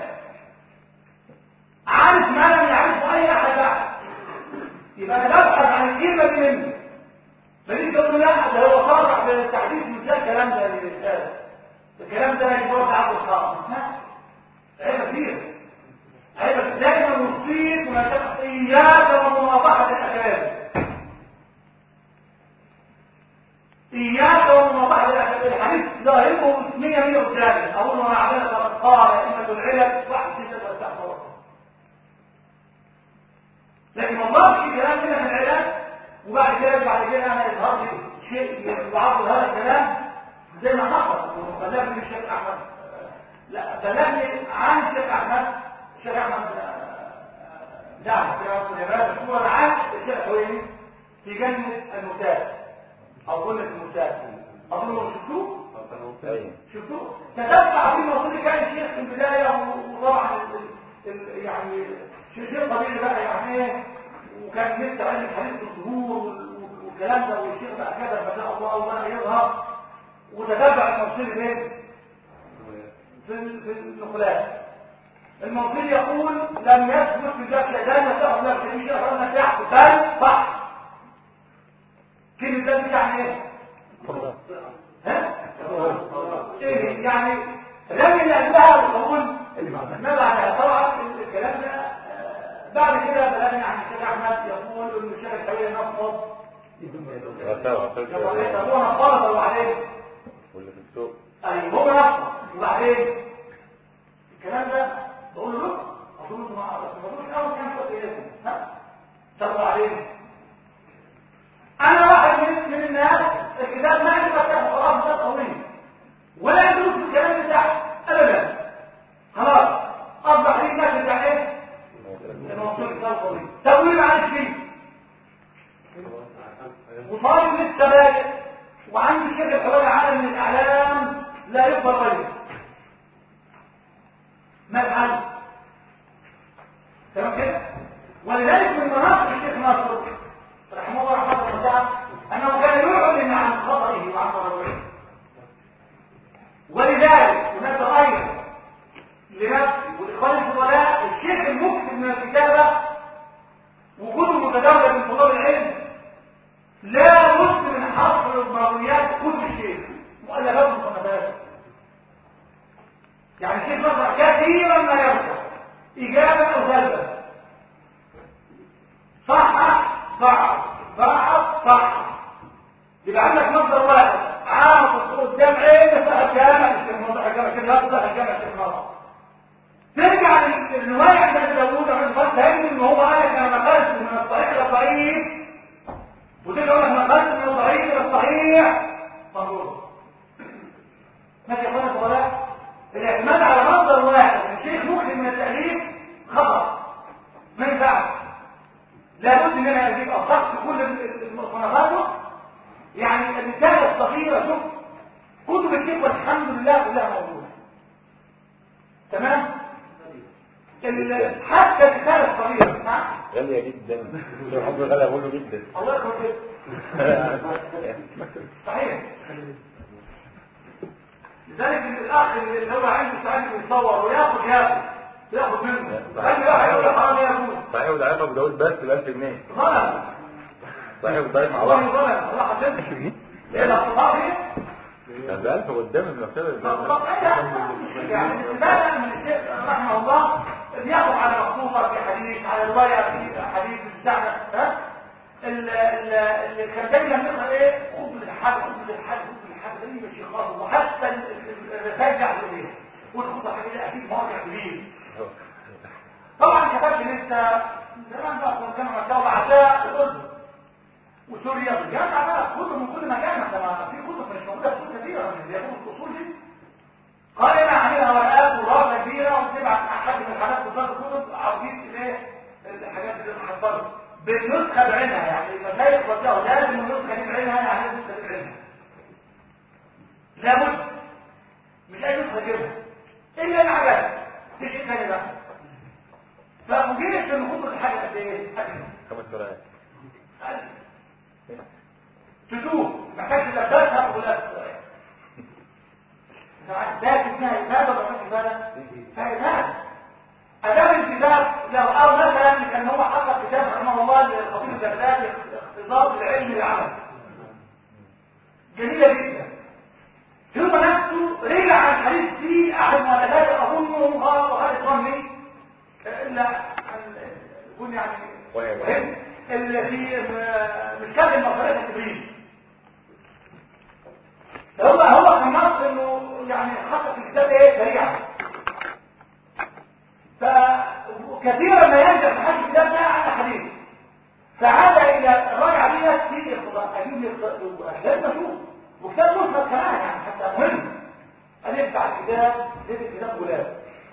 عارف ما لم يعرفه أي أحد بعد يبقى أنا ببحث عن الكلمة دي منه فدي تقول له لا ده هو صرح بالتحديث مش ده الكلام ده اللي بيتقال الكلام ده يجوز عبد الخاص عيبة كبيرة عيبة دائما نصيب ما تبقى إياك ومناضحة الأكابر إياك ومناضحة الأكابر الحديث ظاهره 100 100 قدامي أقول له أنا عملت قال إنة العلل واحد ستة وتسعة لكن ما ضربش كلام كده في العلاج وبعد كده بعد كده انا يظهر لي شيء يعرض هذا الكلام زي ما حصل وبلغني الشيخ احمد لا بلغني عن الشيخ احمد الشيخ احمد نعم في عصر العباد هو عن الشيخ حويني في جنة المتاب او جنة المتاب اظن شفتوه ايوه شفتوه تتبع في المفروض كان الشيخ في البداية وطبعا ال- ال- يعني شيء شيء طبيعي بقى يعني ايه وكان لسه علم الحديث بالظهور وال- والكلام ده والشيخ بقى كده ما شاء الله وبقى يظهر وتتبع الموصول فين؟ في ال- في النقلات الموصول يقول لم يثبت في ذات الادانه تاخذ لك في شيء قلنا تحت بل صح كلمه ده يعني ايه؟ ها؟ إيه يعني رمي الأنباء والقبول ما بعدها طبعا الكلام ده آه، بعد كده بلغني عن الشيخ أحمد يقول إن الشيخ الحوية نفض غساوة عقلت هو نفض وبعدين واللي في السوق أي هو نفض وبعدين الكلام ده بقول له لا أظن أنتم ما أظنش أول كان فوق إليكم ها طب وبعدين أنا واحد من من الناس الكتاب ما عندي فتح خلاص ده طويل ولا يدرس الكلام بتاعه ابدا خلاص اصبح لي الناس بتاع ايه الموضوع كتاب طويل تطويل معلش فيه وطالب لسه بادئ وعندي شيخ الحوالي عالم من الاعلام لا يقبل غيره ما الحل تمام كده ولذلك من مناصب الشيخ ناصر رحمه الله رحمه الله تعالى انه كان يعلن عن خطئه وعن ضرره ولذلك هناك ايضا لنفسي ولاخواني الفضلاء الشيخ المكتب من الكتابه وجوده متداول من طلاب العلم لا بد من حصر مرويات كل شيء مؤلفات ومصنفات يعني الشيخ نصر كثيرا ما يرجع اجابه او سلبا صح صح صح صح يبقى عندك مصدر واحد عارف قدام عينك صاحب الجامع الشيخ موضوع الجامع الشيخ ناصر صاحب الجامع الشيخ ناصر ترجع للرواية عند داوود عن الفرد تجد ان هو قال لك انا نقلت من الصحيح الى الضعيف وتيجي يقول لك نقلت من الضعيف الى الصحيح مظبوط ماشي يا اخوانا الصلاة الاعتماد على مصدر واحد الشيخ مخرج من التأليف خطأ ما ينفعش لابد ان انا اجيب اصحت كل مصنفاته يعني الرسالة الصغيرة شوف كتب الشيخ والحمد لله كلها موجودة تمام ال- حتى الرسالة الصغيرة نعم غالية جدا الحب غالية بقوله جدا الله يخرج صحيح لذلك الاخ اللي هو عنده سؤال بيصور وياخد ياخد ياخد منه قال لي واحد يقول لي حرام ياخد صحيح وضعيف ابو داود بس ب 1000 جنيه ظلم صحيح وضعيف مع الله بعض ظلم الله حسبك ايه الاخطاء ايه كان ب 1000 قدام المكتبة يعني الاستفادة من الشيخ رحمه الله بياخد على مخطوطة في حديث على الرواية في حديث بتاعنا ها ال- ال- اللي كان دايما نقرا ايه خطبة الحاج خطبة الحاج خطبة الحاج غريبة الشيخ خالص وحتى ال- ال- الرسائل جاءت اليه والخطبة الحاج دي اكيد مرجع كبير طبعا كتبت لسه زمان بقى كان مكتوب عداء الاردن وسوريا والجامعة بقى كتب من كل مكان انت ما في كتب مش موجودة في كتب كثيرة من اللي يكون الاصول دي قائمة عليها ورقات ورقة كبيرة وتبعت أحد من الحاجات بالظبط كتب عاوزين ايه الحاجات اللي بتحضرها بالنسخة بعينها يعني المشايخ وجهوا لازم النسخة دي بعينها يعني النسخة دي بعينها لابد مش أي نسخة كده إلا العجل في شيء ثاني بقى فمجيش إن خطوة الحاجة قد إيه؟ أكل خمس ورقات تدوب محتاج تلبسها ولا ده اسمها إبادة ولا مش إبادة؟ فإبادة أدام الكتاب لو أو مثلا كان هو حقق كتاب رحمه الله للخطيب البغدادي اختصار العلم للعمل جميلة جدا هو نفسه رجع عن الحديث دي أحد المؤلفات أظنه غلط وخالد ظني إلا أن يكون يعني وهي- مهم اللي في مشكلة المصاريف التدريب هو هو كان نص انه يعني حقق الكتاب ايه سريعا فكثيرا ما ينجح في حد الكتاب ده على حديث فعاد الى الرجعه ديت في اقتضاء اجيب لي لازم اشوف وكتاب مثبت كمان يعني حتى مهم انا بتاع الكتاب ليه الكتاب غلاب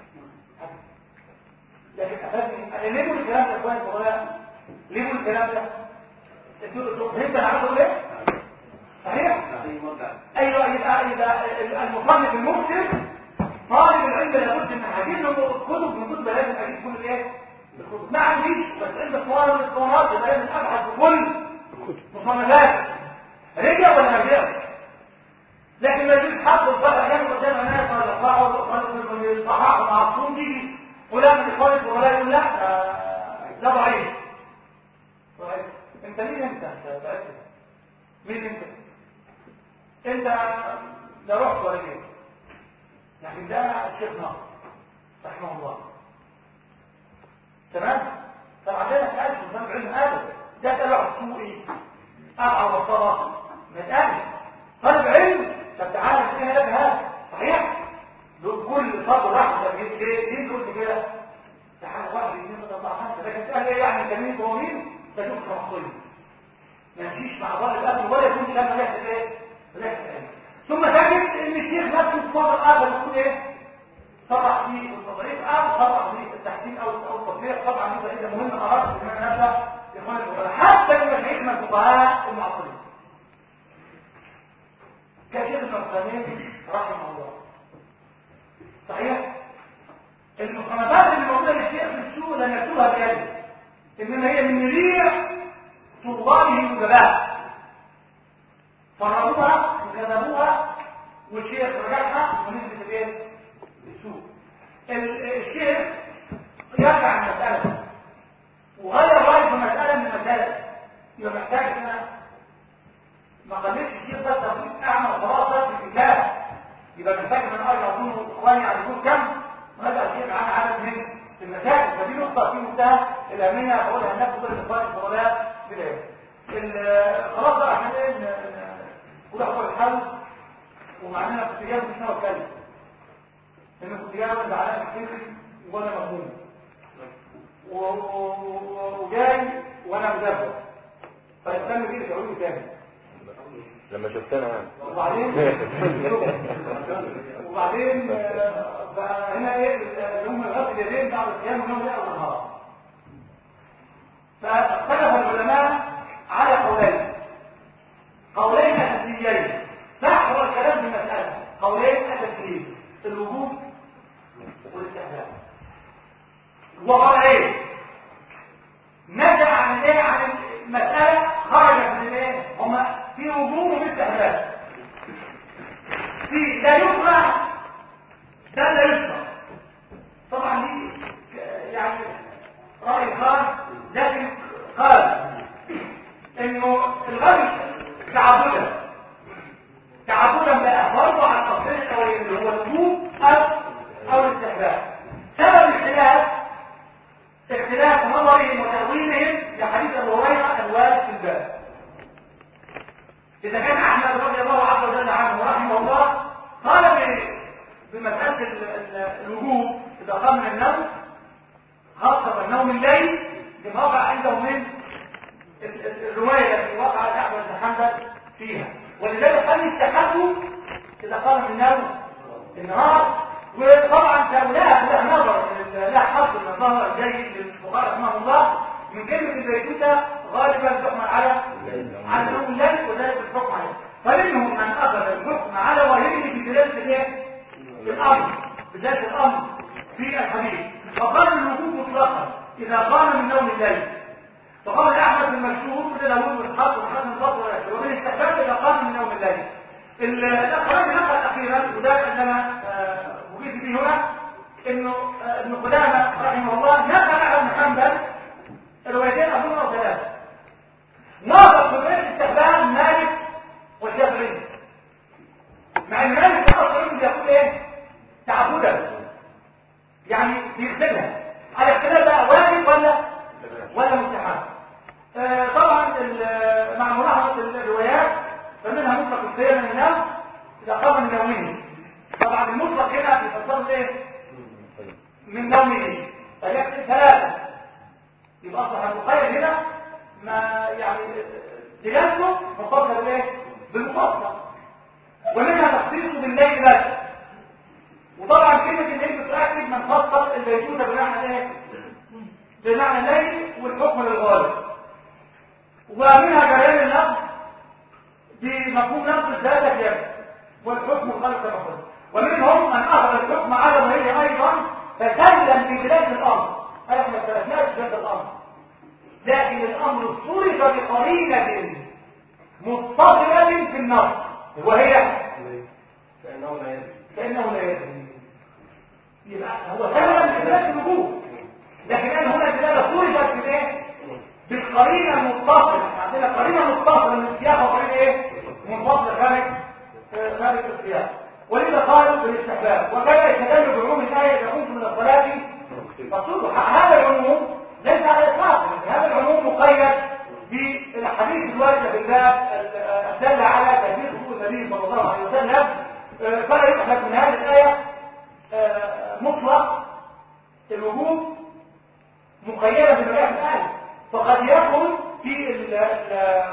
لكن افادني انا ليه بقول الكلام ده يا اخوان الصغير ليه بقول الكلام ده انتوا انتوا فهمت انا عايز اقول ايه صحيح ايوه يبقى يبقى المصنف المسلم طالب العلم لابد ان هجيب له كتب من كتب لازم اجيب كل الايه الكتب ما عنديش بس عند الصور من الصورات يبقى لازم ابحث في كل مصنفات رجع ولا ما رجعش لكن ما يجيش حد الصحة جنب قدام الناس ولا يصحوا ولا يصححوا معصوم تيجي فلان من اخوانك ولا يقول لا ده- ده ضعيف ضعيف انت مين انت انت متأكد مين انت انت لا رحت ولا جيت لكن ده الشيخ ناصر رحمه الله تمام طبعا ده ما سالش قدام علم ابدا ده تبع السوقي اقع وصلاه ما تقالش طالب علم طب تعالى انا لك هذا صحيح دول كل فضل راح تجيب ليه ليه قلت كده تعالى واحد اثنين ثلاثه اربعه خمسه لكن تسال ايه يعني انت مين هو مين تشوف خمسين ما يمشيش مع ظاهر الأمر ولا يكون كلام ريحة ايه؟ ريحة ايه؟ ثم تجد ان الشيخ نفسه في بعض الآخر يكون ايه؟ صرح في التضعيف أو صرح في التحسين أو أو التطبيق طبعا دي فائدة مهمة أردت إن أنا نبدأ إخوان الفقهاء حتى المشايخنا الفقهاء المعاصرين كشيخ ابن القيم رحمه الله صحيح؟ المصنفات اللي موجودة للشيخ في السوق لم يكتبها بيده إنما هي من ريع طلابه الجبال فرغوها وكذبوها والشيخ رجعها ونزلت الايه السوق ال- الشيخ يرجع المسألة وغير رأيه في مسألة من المسائل يبقى محتاج ان انا ما خليتش الشيخ بس تفريق اعمى وخلاص بس في الكتاب يبقى محتاج ان انا ارجع اظن اخواني يعرفون كم رجع الشيخ معانا عدد من المسائل فدي نقطة في منتهى الأهمية بقولها لنفسي كل الإخوان الفضلاء بداية ال- خلاص بقى عشان ايه ن- ن- كل واحد هو الحل ومعناها كنت جايب مش نوع كلب لان كنت جايب زعلان كتير وانا مهموم و- و- و- وجاي وانا مدبر فالانسان كده يقول لي تاني لما شفتنا يعني وبعدين وبعدين آه، بقى هنا ايه اللي هم غسل اليدين بعد الصيام والنوم لا والنهار فاختلف العلماء على قولين قولين اساسيين صح هو الكلام في المساله قولين اساسيين الوجوب والاستحلال وقال ايه نزع عن ايه عن المساله خرج من الايه هما في وجوب وفي استحلال في لا يقرا ده لا يشرع طبعا دي يعني راي خاص لكن قال انه الغرب تعبدا تعبدا بقى برضه على التفصيل الاولاني اللي هو الوجوب او او الاستحباب سبب الخلاف اختلاف نظرهم وتأويلهم لحديث ابو هريره الوارد في الباب إذا كان أحمد رضي الله عز وجل عنه ورحمه الله قال ب- بمسألة ال- ال- الوجوب إذا قام من النوم خاصة النوم الليل لما وقع عنده من ال- ال- الرواية التي وقع أحمد بن حنبل فيها ولذلك قال يستحبوا إذا قام من النوم النهار وطبعا تأويلها لها نظر لها حظ من الظهر الجيد للفقهاء رحمه الله من كلمة البيتوتة غالبا تحمل على على نوم الليل وذلك الحكم عليه فمنهم من أخذ الحكم على ظاهره في دلالة الايه؟ الأمر بذات الأمر في الحديث فقال الوجوب مطلقا إذا قام من نوم الليل فقال أحمد المشهور وده داوود والحق والحسن البصري ومن استحباب إذا قام من نوم الليل الأخبار النقل أخيرا وده عندما وجدت به هنا إنه آه، ابن قدامة رحمه الله نقل على ابن حنبل الروايتين أظن أو ثلاثة وافق في بين استخدام مالك والشافعي مع ان مالك اصلا بيقول ايه تعبدا يعني بيغسلها على اختلاف بقى واجب ولا ولا مستحب آه طبعا ال- مع ملاحظه الروايات فمنها مطلق الصيام من النوم اذا قام من نومه طبعا المطلق هنا بيفسر ايه من نومه فيكفي ثلاثه يبقى اصبح المقيد هنا ما يعني دلالته مفصل بايه بالمفصل ومنها تخصيصه بالليل بس وطبعا كلمه الليل بتاكد من فصل البيتوته بمعنى ايه بمعنى الليل والحكم للغالب ومنها جريان اللفظ بمفهوم لفظ الزاده يد والحكم الخالق كما قلت ومنهم من اخذ الحكم على ظهره ايضا فسلم في بلاد الامر احنا ما سلكناش بلاد الامر لكن الامر صرف بقرينه متصله في النص وهي كأنه لا يدري كانه لا يدري يبقى هو سلم في بلاد الوجود لكن انا هنا الدلاله صرفت بالايه بالقرينه المتصله إحنا عندنا قرينه متصله من السياق وقرينه ايه منفصله خارج آه، خارج السياق ولذا قالوا بالاستحباب وكان يستدل بعموم الايه اذا قمت من الصلاه فصلوا هذا العموم ليس على الاطلاق هذا العموم مقيد بالحديث الوارد في الباب الدال على تهديد حقوق النبي صلى الله عليه وسلم آه، فلا يؤخذ من هذه الايه آه، مطلق الوجوب مقيدة بالرياح الآية فقد يكون في ال ال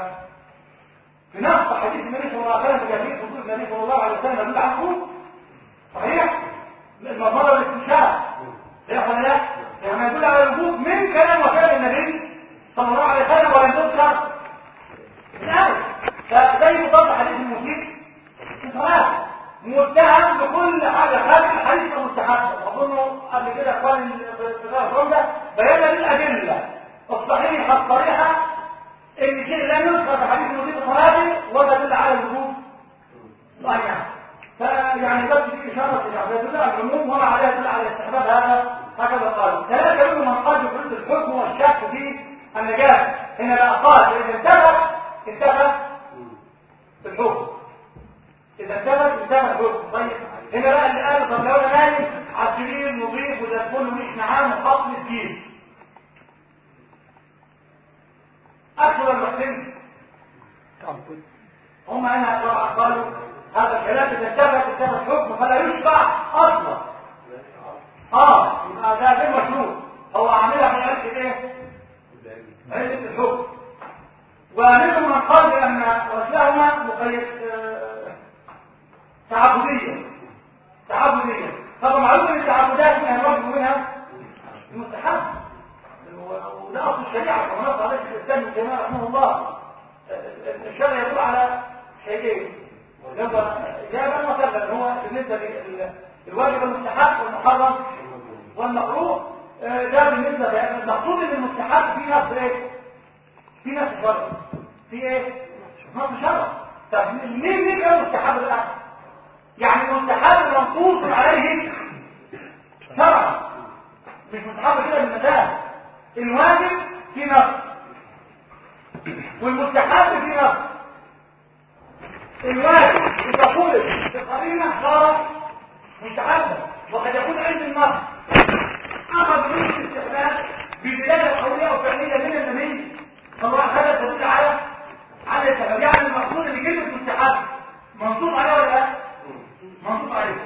في نص حديث النبي صلى الله عليه وسلم في حديث حدود النبي صلى الله عليه وسلم يدل على الوجوب صحيح المظهر الاستنشاق صحيح ولا لا يعني يدل على الوجوب من كلام وفعل النبي صلى الله عليه وسلم ولم تذكر الآية فزي بالضبط حديث المسيء في صلاة متهم بكل حاجة خارج الحديث المستحب أظن قبل كده قال في الرمزة بيانا للأدلة الصحيحة الصريحة إن شيء لم يذكر في حديث المسيء الصلاة وتدل على الوجوب صحيح فيعني بس في إشارة إلى يدل على العموم وما عليها يدل على الاستحباب هذا هكذا قال ثلاثة منهم من قال بفرد الحكم والشك في النجاة هنا لا قال إذا انتبه انتبه في الحكم إذا انتبه انتبه الحكم طيب هنا بقى اللي قال طب لو أنا نايم على السرير نظيف وده الفل ومش نعام وخط مسكين أكثر المحسن هم هنا طبعا قالوا هذا الكلام اذا ثبت ثبت حكم فلا يشفع اصلا اه يبقى ده غير مشروع هو عاملها من عرف ايه عرف الحكم ومنهم من قال بان غسلهما مقيد آه، تعبديه تعبديه طبعا معلوم ان التعبدات من الواجب منها المستحب وده اصل الشريعه كما نص عليه الاسلام ابن تيميه رحمه الله الشرع يدل على شيئين هو اجابه وسلم هو بالنسبه للواجب المستحب والمحرم والمكروه آه، ده بالنسبه المقصود ان المستحب في نص ايه في نص شرع في ايه نص شرع طب مين مين كان المستحب الان يعني المستحب منصوص عليه شرعا مش مستحب كده من المثال الواجب في نص والمستحب في نص الواجب اذا قلت بقرينه صارت مستحبه وقد يكون عند النص اخذ منه الاستحباب بدلاله قوليه او فعليه من النبي صلى الله عليه وسلم تدل على على السبب يعني المقصود ان كلمه مستحب منصوب عليه ولا لا منصوب عليه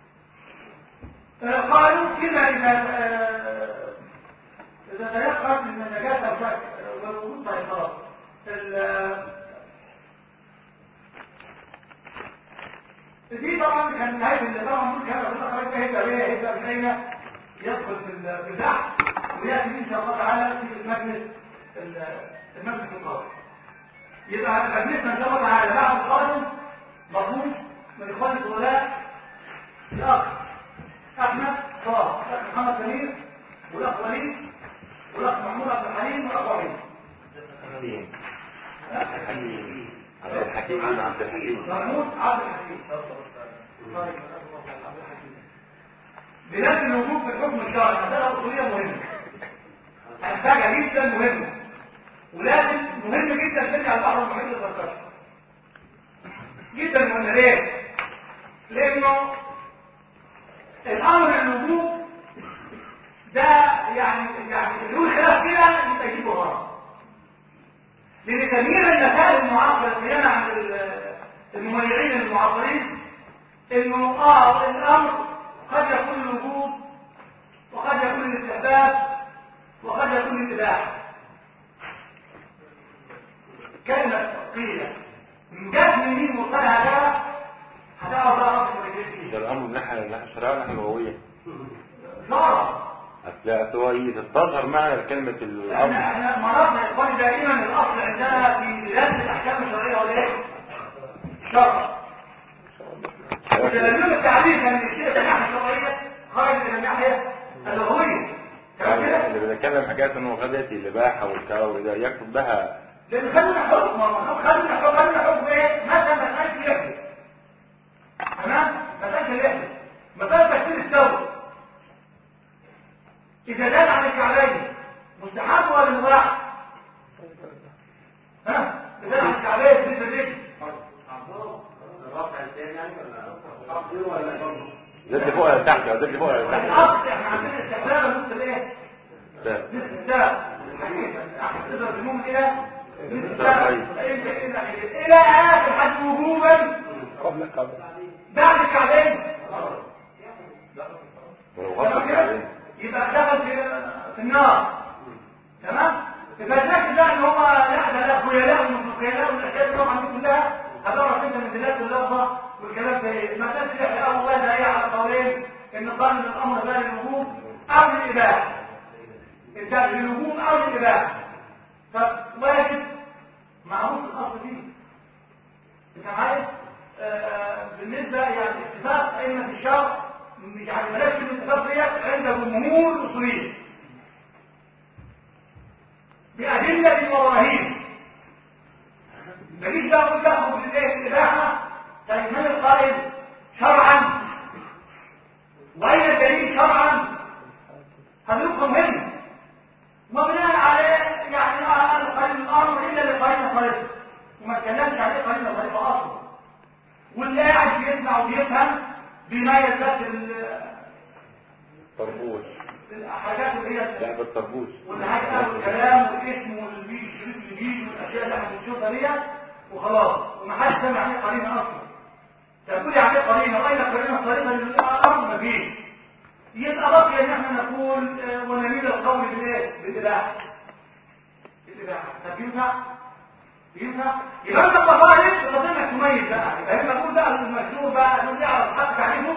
آه، قالوا كما اذا آه، اذا تيقن من النجاسه او شك والوجود طيب خلاص ال- دي طبعا كان نهايه اللي طبعا ممكن هذا الخلاص خلاص هيبدا بيه هيبدا من اين يدخل في ال- في البحث وياتي ان شاء الله تعالى في المجلس ال- المجلس القادم يبقى مجلسنا ان شاء الله تعالى بعد القادم مطلوب من اخوان الزملاء الاخ احمد صلاح الاخ محمد سمير والاخ وليد والاخ محمود عبد الحليم والاخ وليد عبد الحكيم عن عبد الحكيم محمود عبد الحكيم بنفس الوجود في الحكم الشرعي مسألة أصولية مهمة محتاجة جدا مهمة ولازم مهم جدا ترجع البحر المحيط للفلسفة جدا مهم ليه؟ لأنه الأمر الوجود ده يعني يعني بدون خلاف كده انت تجيبه غلط لان تغيير المسائل المعاصره القيامه عند ال- المميعين المعاصرين انه اه الامر قد يكون الوجود وقد يكون الاستحباب وقد يكون الاباحه كلمه قيله جت من مين وصلها ده هتعرف بقى راسك ورجليك ده الامر من ناحيه من ناحيه الشرعيه وناحيه اللغويه ظهر اصل أصل هو ايه تستظهر معنى كلمه احنا الامر احنا مرضنا يا اخواني دائما الاصل عندنا في دراسه الاحكام الشرعيه ولا ايه؟ شرع وتلازم التعليم كان الشيء في الناحيه الشرعيه خارج من الناحيه اللغويه تمام كده؟ اللي بنتكلم حكايه انه غدت الاباحه والكلام ده يكتب بها لان خلينا حكم ما خلينا حكم خلينا حكم ايه؟ مثلا مساله اللحيه تمام؟ مساله اللحيه مساله تكسير الثوب اذا زاد عن الكعبين مستحب ولا مباح؟ ها؟ اذا زاد عن الكعبين بالنسبه ليه؟ زدت فوق ولا تحت زدت فوق ولا تحت الاصل احنا عندنا استخدام نص الايه؟ ده. نصف الساعه تقدر تقوم كده نصف الساعه الى الى الى اخر حد وجوبا قبل قبل بعد الكعبين ولو تمام غطت كده؟ عليه يبقى دخل في في النار تمام يبقى الناس ده ان هو لا ده لا خيلاء ومش خيلاء والاشياء دي طبعا دي كلها هتعرف انت من دلالة اللفظه والكلام ده ايه ما كانش يحيى ابو الله ده ايه على قولين ان قال ان الامر ده للوجوب او للاباحه انت للوجوب او للاباحه فواجب معروف الاصل فيه انت معايا آه، بالنسبه يعني اتفاق ائمه الشرع يعني بلاش الاتفاق ديت عند جمهور الاصوليين بأدلة وبراهين ماليش بقى اقول تاخد بالايه الاباحه طيب من القائل شرعا واين الدليل شرعا هذا نقطه مهمه وبناء عليه يعني انا قال الامر الا لقرينه صريحه وما اتكلمش عليه قرينه صريحه اصلا واللي قاعد بيسمع وبيفهم بيميز بس ال- طربوش الحاجات اللي هي لعبة طربوش والهيئه والكلام والاسم والفيديو الشريط اللي بيجي والاشياء اللي احنا بنشوفها ديت وخلاص ومحدش سمع عليه قرينه اصلا تقول عليه قرينه واين قرينه طريقه للامر مفيش يبقى بقي ان احنا نقول آه، ونميل القول بالايه بالاباحه بالاباحه طب ينفع ينفع يبقى انت قضايا تستطيع انك تميز بقى يبقى لما نقول بقى المشهور بقى نقول يعرف حد تعرفه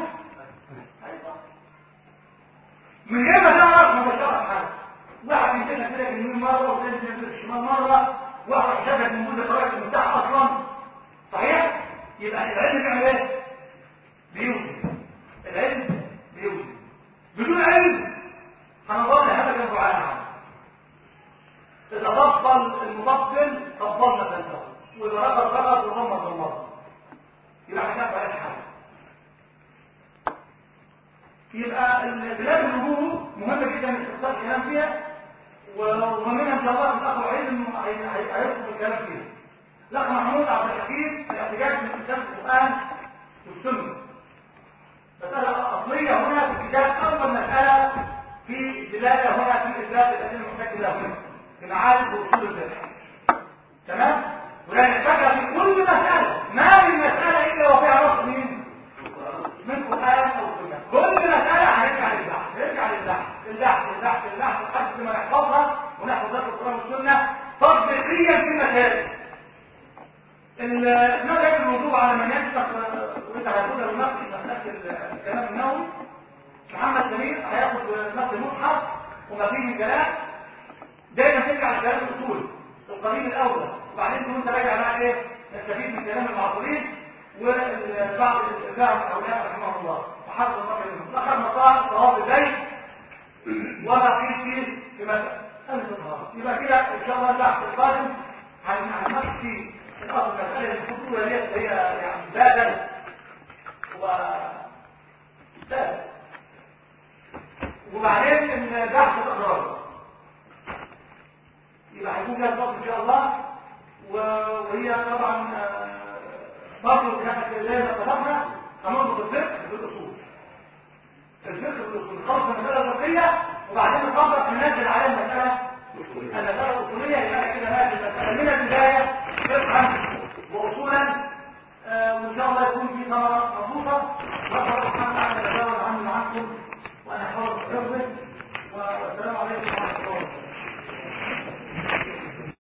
من غير ما تعرف مباشره حاجه واحد يمسكك كده اليمين مره والثاني يمسكك الشمال مره واحد شافك من مده طريقه المفتاح اصلا صحيح يبقى العلم بيعمل ايه بيوزن العلم بيوزن بدون علم هنظل هذا كان دعاء عنه إذا تفضل المفضل تفضلنا فانته وإذا رغب رغب وغمض غمض يبقى احنا بقى حاجة يبقى بلاد الوجوه مهمة جدا استخدام الكلام فيها ومنها ان شاء الله الاخ وعيد انه هيدخل الكلام فيها الاخ محمود عبد الحكيم الاحتجاج من كتاب القران والسنه مسألة أصلية هنا في الكتاب أول مسألة في دلالة هنا في إثبات الأدلة المحتاجة هنا في معارف وأصول الفقه تمام؟ ولا نحتاجها في كل مسألة ما من مسألة إلا وفيها نص مين؟ من قرآن أو سنة كل مسألة هنرجع للبحث نرجع للبحث البحث البحث البحث لحد ما نحفظها ونحفظ ذات القرآن والسنة تطبيقيا في مسائل النظر الوضوء على من يسبق وانت هتقول له نفس نفس الكلام النووي محمد سمير هياخد نفس المصحف وما فيه من كلام دايما ترجع لكلام الاصول القريب الاول وبعدين تكون تراجع بقى ايه نستفيد من كلام المعاصرين وبعض الفهم الاولياء رحمه الله وحفظ الله منهم اخر مطار صواب البيت وما فيه فيه في مسألة يبقى كده ان شاء الله البحث القادم هنمشي فيه الأصل مسألة الخطوة ديت هي يعني بادل و بادل وبعدين ان بحث الأضرار يبقى هيكون فيها الفصل إن شاء الله وهي طبعا برضه كانت الليلة اتفقنا هننظر الفقه بالأصول الفقه بالأصول نخلص المسألة الفقهية وبعدين نطبق ننزل عليها المسألة المسألة الأصولية يبقى كده ماشي المسألة من البداية فقه